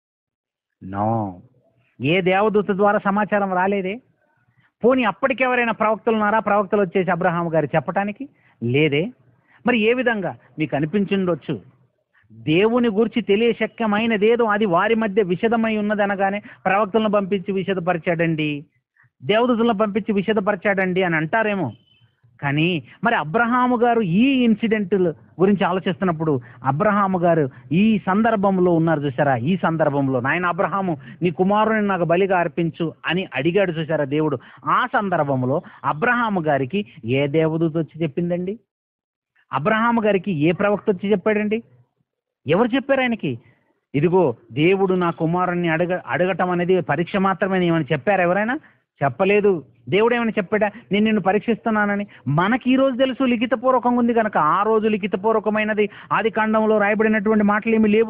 నో ఏ దేవదూత ద్వారా సమాచారం రాలేదే పోనీ అప్పటికెవరైనా ప్రవక్తలు ఉన్నారా ప్రవక్తలు వచ్చేసి అబ్రహాం గారు చెప్పటానికి లేదే మరి ఏ విధంగా మీకు అనిపించుండొచ్చు దేవుని గురించి తెలియశక్యమైనదేదో అది వారి మధ్య విషదమై ఉన్నది అనగానే ప్రవక్తలను పంపించి విషదపరిచాడండి దేవదూతలను పంపించి విషదపరిచాడండి అని అంటారేమో కానీ మరి అబ్రహాము గారు ఈ ఇన్సిడెంట్ గురించి ఆలోచిస్తున్నప్పుడు అబ్రహాము గారు ఈ సందర్భంలో ఉన్నారు చూసారా ఈ సందర్భంలో నాయన అబ్రహాము నీ కుమారుని నాకు బలిగా అర్పించు అని అడిగాడు చూసారా దేవుడు ఆ సందర్భంలో అబ్రహాము గారికి ఏ దేవదూత వచ్చి చెప్పిందండి అబ్రహాము గారికి ఏ ప్రవక్త వచ్చి చెప్పాడండి ఎవరు చెప్పారు ఆయనకి ఇదిగో దేవుడు నా కుమారుణ్ణి అడగ అడగటం అనేది పరీక్ష మాత్రమే ఏమని చెప్పారు ఎవరైనా చెప్పలేదు దేవుడు ఏమైనా చెప్పాడా నేను నిన్ను పరీక్షిస్తున్నానని మనకి ఈ రోజు తెలుసు లిఖితపూర్వకంగా ఉంది కనుక ఆ రోజు లిఖితపూర్వకమైనది ఆది కాండంలో రాయబడినటువంటి మాటలు ఏమీ లేవు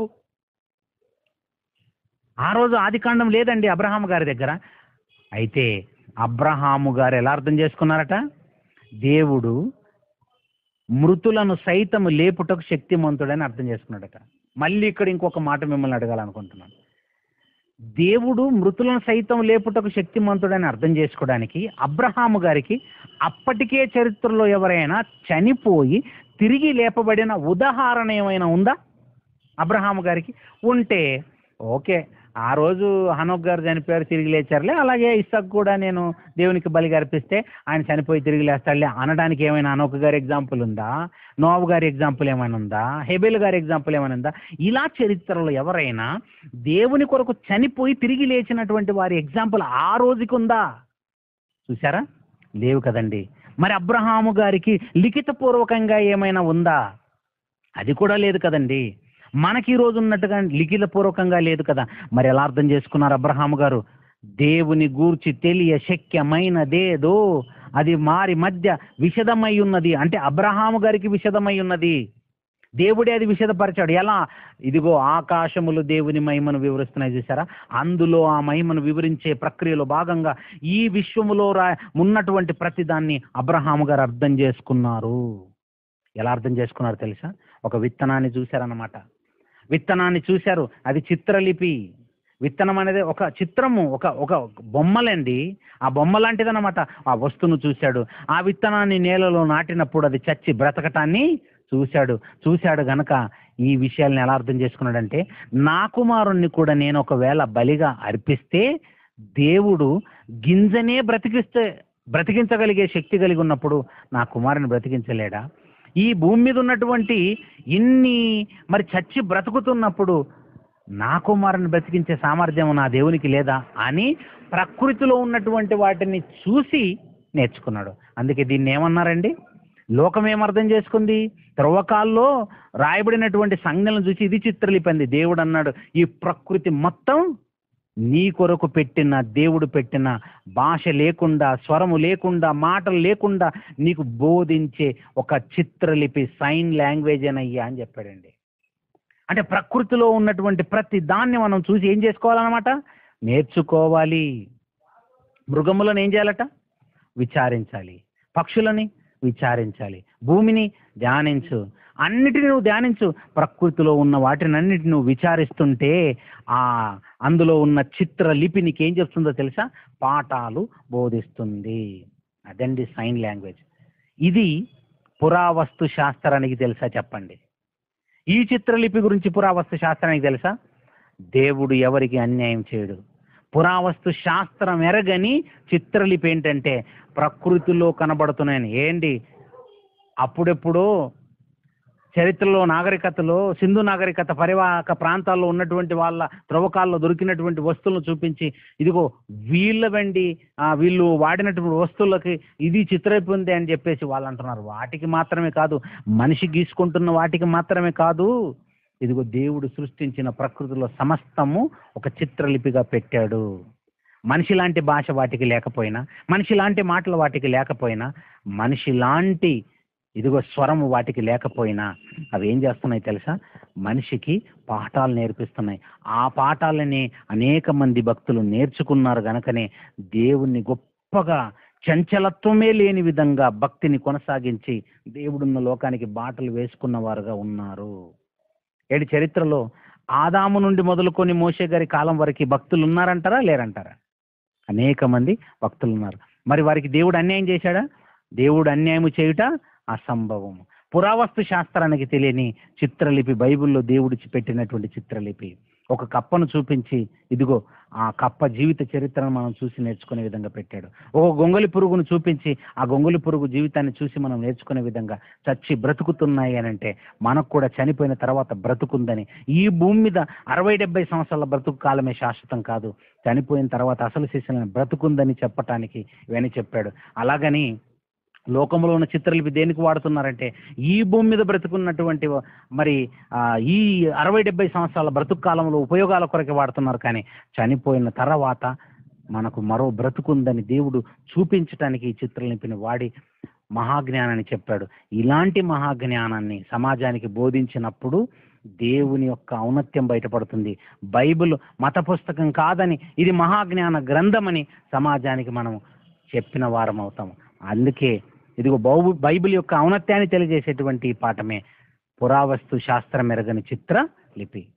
ఆ రోజు ఆది కాండం లేదండి అబ్రహాం గారి దగ్గర అయితే అబ్రహాము గారు ఎలా అర్థం చేసుకున్నారట దేవుడు మృతులను సైతము లేపుటకు శక్తిమంతుడని అర్థం చేసుకున్నాడట మళ్ళీ ఇక్కడ ఇంకొక మాట మిమ్మల్ని అడగాలనుకుంటున్నాను దేవుడు మృతులను సైతం లేపుటకు శక్తిమంతుడని అర్థం చేసుకోవడానికి అబ్రహాము గారికి అప్పటికే చరిత్రలో ఎవరైనా చనిపోయి తిరిగి లేపబడిన ఉదాహరణ ఏమైనా ఉందా అబ్రహాము గారికి ఉంటే ఓకే ఆ రోజు హనోక్ గారు చనిపోయారు తిరిగి లేచారులే అలాగే ఇస్సాక్ కూడా నేను దేవునికి బలిగా అర్పిస్తే ఆయన చనిపోయి తిరిగి లేస్తాడులే అనడానికి ఏమైనా హనోక్ గారి ఎగ్జాంపుల్ ఉందా నోవు గారి ఎగ్జాంపుల్ ఏమైనా ఉందా హెబెల్ గారి ఎగ్జాంపుల్ ఏమైనా ఉందా ఇలా చరిత్రలో ఎవరైనా దేవుని కొరకు చనిపోయి తిరిగి లేచినటువంటి వారి ఎగ్జాంపుల్ ఆ రోజుకి ఉందా చూసారా లేవు కదండి మరి అబ్రహాము గారికి లిఖితపూర్వకంగా ఏమైనా ఉందా అది కూడా లేదు కదండి మనకి ఈ రోజు ఉన్నట్టుగా లిఖిత పూర్వకంగా లేదు కదా మరి ఎలా అర్థం చేసుకున్నారు అబ్రహాము గారు దేవుని గూర్చి తెలియ శక్యమైనదేదో అది మారి మధ్య విషదమై ఉన్నది అంటే అబ్రహాము గారికి విషదమై ఉన్నది దేవుడే అది విషదపరిచాడు ఎలా ఇదిగో ఆకాశములు దేవుని మహిమను వివరిస్తున్నాయి చూసారా అందులో ఆ మహిమను వివరించే ప్రక్రియలో భాగంగా ఈ విశ్వములో రా ఉన్నటువంటి ప్రతిదాన్ని అబ్రహాము గారు అర్థం చేసుకున్నారు ఎలా అర్థం చేసుకున్నారు తెలుసా ఒక విత్తనాన్ని చూశారన్నమాట విత్తనాన్ని చూశారు అది చిత్రలిపి విత్తనం అనేది ఒక చిత్రము ఒక ఒక బొమ్మలండి ఆ బొమ్మ లాంటిదన్నమాట ఆ వస్తువును చూశాడు ఆ విత్తనాన్ని నేలలో నాటినప్పుడు అది చచ్చి బ్రతకటాన్ని చూశాడు చూశాడు గనక ఈ విషయాల్ని ఎలా అర్థం చేసుకున్నాడంటే నా కుమారుణ్ణి కూడా నేను ఒకవేళ బలిగా అర్పిస్తే దేవుడు గింజనే బ్రతికిస్తే బ్రతికించగలిగే శక్తి కలిగి ఉన్నప్పుడు నా కుమారుని బ్రతికించలేడా ఈ భూమి మీద ఉన్నటువంటి ఇన్ని మరి చచ్చి బ్రతుకుతున్నప్పుడు నా కుమారుని బ్రతికించే సామర్థ్యం నా దేవునికి లేదా అని ప్రకృతిలో ఉన్నటువంటి వాటిని చూసి నేర్చుకున్నాడు అందుకే దీన్ని ఏమన్నారండి లోకం ఏమర్థం చేసుకుంది త్రవ్వకాల్లో రాయబడినటువంటి సంజ్ఞలను చూసి ఇది చిత్రలిపింది దేవుడు అన్నాడు ఈ ప్రకృతి మొత్తం నీ కొరకు పెట్టిన దేవుడు పెట్టిన భాష లేకుండా స్వరము లేకుండా మాటలు లేకుండా నీకు బోధించే ఒక చిత్రలిపి సైన్ లాంగ్వేజ్ అనయ్యా అని చెప్పాడండి అంటే ప్రకృతిలో ఉన్నటువంటి ప్రతి దాన్ని మనం చూసి ఏం చేసుకోవాలన్నమాట నేర్చుకోవాలి మృగములను ఏం చేయాలట విచారించాలి పక్షులని విచారించాలి భూమిని ధ్యానించు అన్నిటిని నువ్వు ధ్యానించు ప్రకృతిలో ఉన్న వాటిని అన్నిటిని నువ్వు విచారిస్తుంటే ఆ అందులో ఉన్న చిత్ర లిపి నీకు ఏం చెప్తుందో తెలుసా పాఠాలు బోధిస్తుంది అదండి సైన్ లాంగ్వేజ్ ఇది పురావస్తు శాస్త్రానికి తెలుసా చెప్పండి ఈ చిత్రలిపి గురించి పురావస్తు శాస్త్రానికి తెలుసా దేవుడు ఎవరికి అన్యాయం చేయడు పురావస్తు శాస్త్రం ఎరగని చిత్రలిపి ఏంటంటే ప్రకృతిలో కనబడుతున్నాయని ఏంటి అప్పుడెప్పుడు చరిత్రలో నాగరికతలో సింధు నాగరికత పరివాహక ప్రాంతాల్లో ఉన్నటువంటి వాళ్ళ త్రవ్వకాల్లో దొరికినటువంటి వస్తువులను చూపించి ఇదిగో వీళ్ళ వెండి ఆ, వీళ్ళు వాడినటువంటి వస్తువులకి ఇది చిత్రలిపి ఉంది అని చెప్పేసి వాళ్ళు అంటున్నారు వాటికి మాత్రమే కాదు మనిషి గీసుకుంటున్న వాటికి మాత్రమే కాదు ఇదిగో దేవుడు సృష్టించిన ప్రకృతిలో సమస్తము ఒక చిత్రలిపిగా పెట్టాడు మనిషి లాంటి భాష వాటికి లేకపోయినా మనిషి లాంటి మాటలు వాటికి లేకపోయినా మనిషి లాంటి ఇదిగో స్వరము వాటికి లేకపోయినా అవి ఏం చేస్తున్నాయి తెలుసా మనిషికి పాఠాలు నేర్పిస్తున్నాయి ఆ పాఠాలని అనేక మంది భక్తులు నేర్చుకున్నారు గనకనే దేవుణ్ణి గొప్పగా చంచలత్వమే లేని విధంగా భక్తిని కొనసాగించి దేవుడున్న లోకానికి బాటలు వేసుకున్న వారుగా ఉన్నారు ఏడు చరిత్రలో ఆదాము నుండి మొదలుకొని మోషే గారి కాలం వరకు భక్తులు ఉన్నారంటారా లేరంటారా అనేక మంది భక్తులు ఉన్నారు మరి వారికి దేవుడు అన్యాయం చేశాడా దేవుడు అన్యాయం చేయుట అసంభవం పురావస్తు శాస్త్రానికి తెలియని చిత్రలిపి బైబిల్లో దేవుడిచి పెట్టినటువంటి చిత్రలిపి ఒక కప్పను చూపించి ఇదిగో ఆ కప్ప జీవిత చరిత్రను మనం చూసి నేర్చుకునే విధంగా పెట్టాడు ఒక గొంగలి పురుగును చూపించి ఆ గొంగలి పురుగు జీవితాన్ని చూసి మనం నేర్చుకునే విధంగా చచ్చి బ్రతుకుతున్నాయి అని అంటే మనకు కూడా చనిపోయిన తర్వాత బ్రతుకుందని ఈ భూమి మీద అరవై డెబ్బై సంవత్సరాల బ్రతుకు కాలమే శాశ్వతం కాదు చనిపోయిన తర్వాత అసలు శిశులను బ్రతుకుందని చెప్పటానికి ఇవన్నీ చెప్పాడు అలాగని లోకంలో ఉన్న చిత్రలిపి దేనికి వాడుతున్నారంటే ఈ భూమి మీద బ్రతుకున్నటువంటి మరి ఆ, ఈ అరవై డెబ్బై సంవత్సరాల బ్రతుకు కాలంలో ఉపయోగాల కొరకే వాడుతున్నారు కానీ చనిపోయిన తర్వాత మనకు మరో బ్రతుకుందని దేవుడు చూపించటానికి ఈ చిత్రలిపిని వాడి మహాజ్ఞానాన్ని చెప్పాడు ఇలాంటి మహాజ్ఞానాన్ని సమాజానికి బోధించినప్పుడు దేవుని యొక్క ఔన్నత్యం బయటపడుతుంది బైబిల్ మత పుస్తకం కాదని ఇది మహాజ్ఞాన గ్రంథమని సమాజానికి మనం చెప్పిన వారం అవుతాం అందుకే ఇదిగో బౌ బైబిల్ యొక్క ఔన్నత్యాన్ని తెలియజేసేటువంటి ఈ పాఠమే పురావస్తు శాస్త్రం ఎరగని చిత్ర లిపి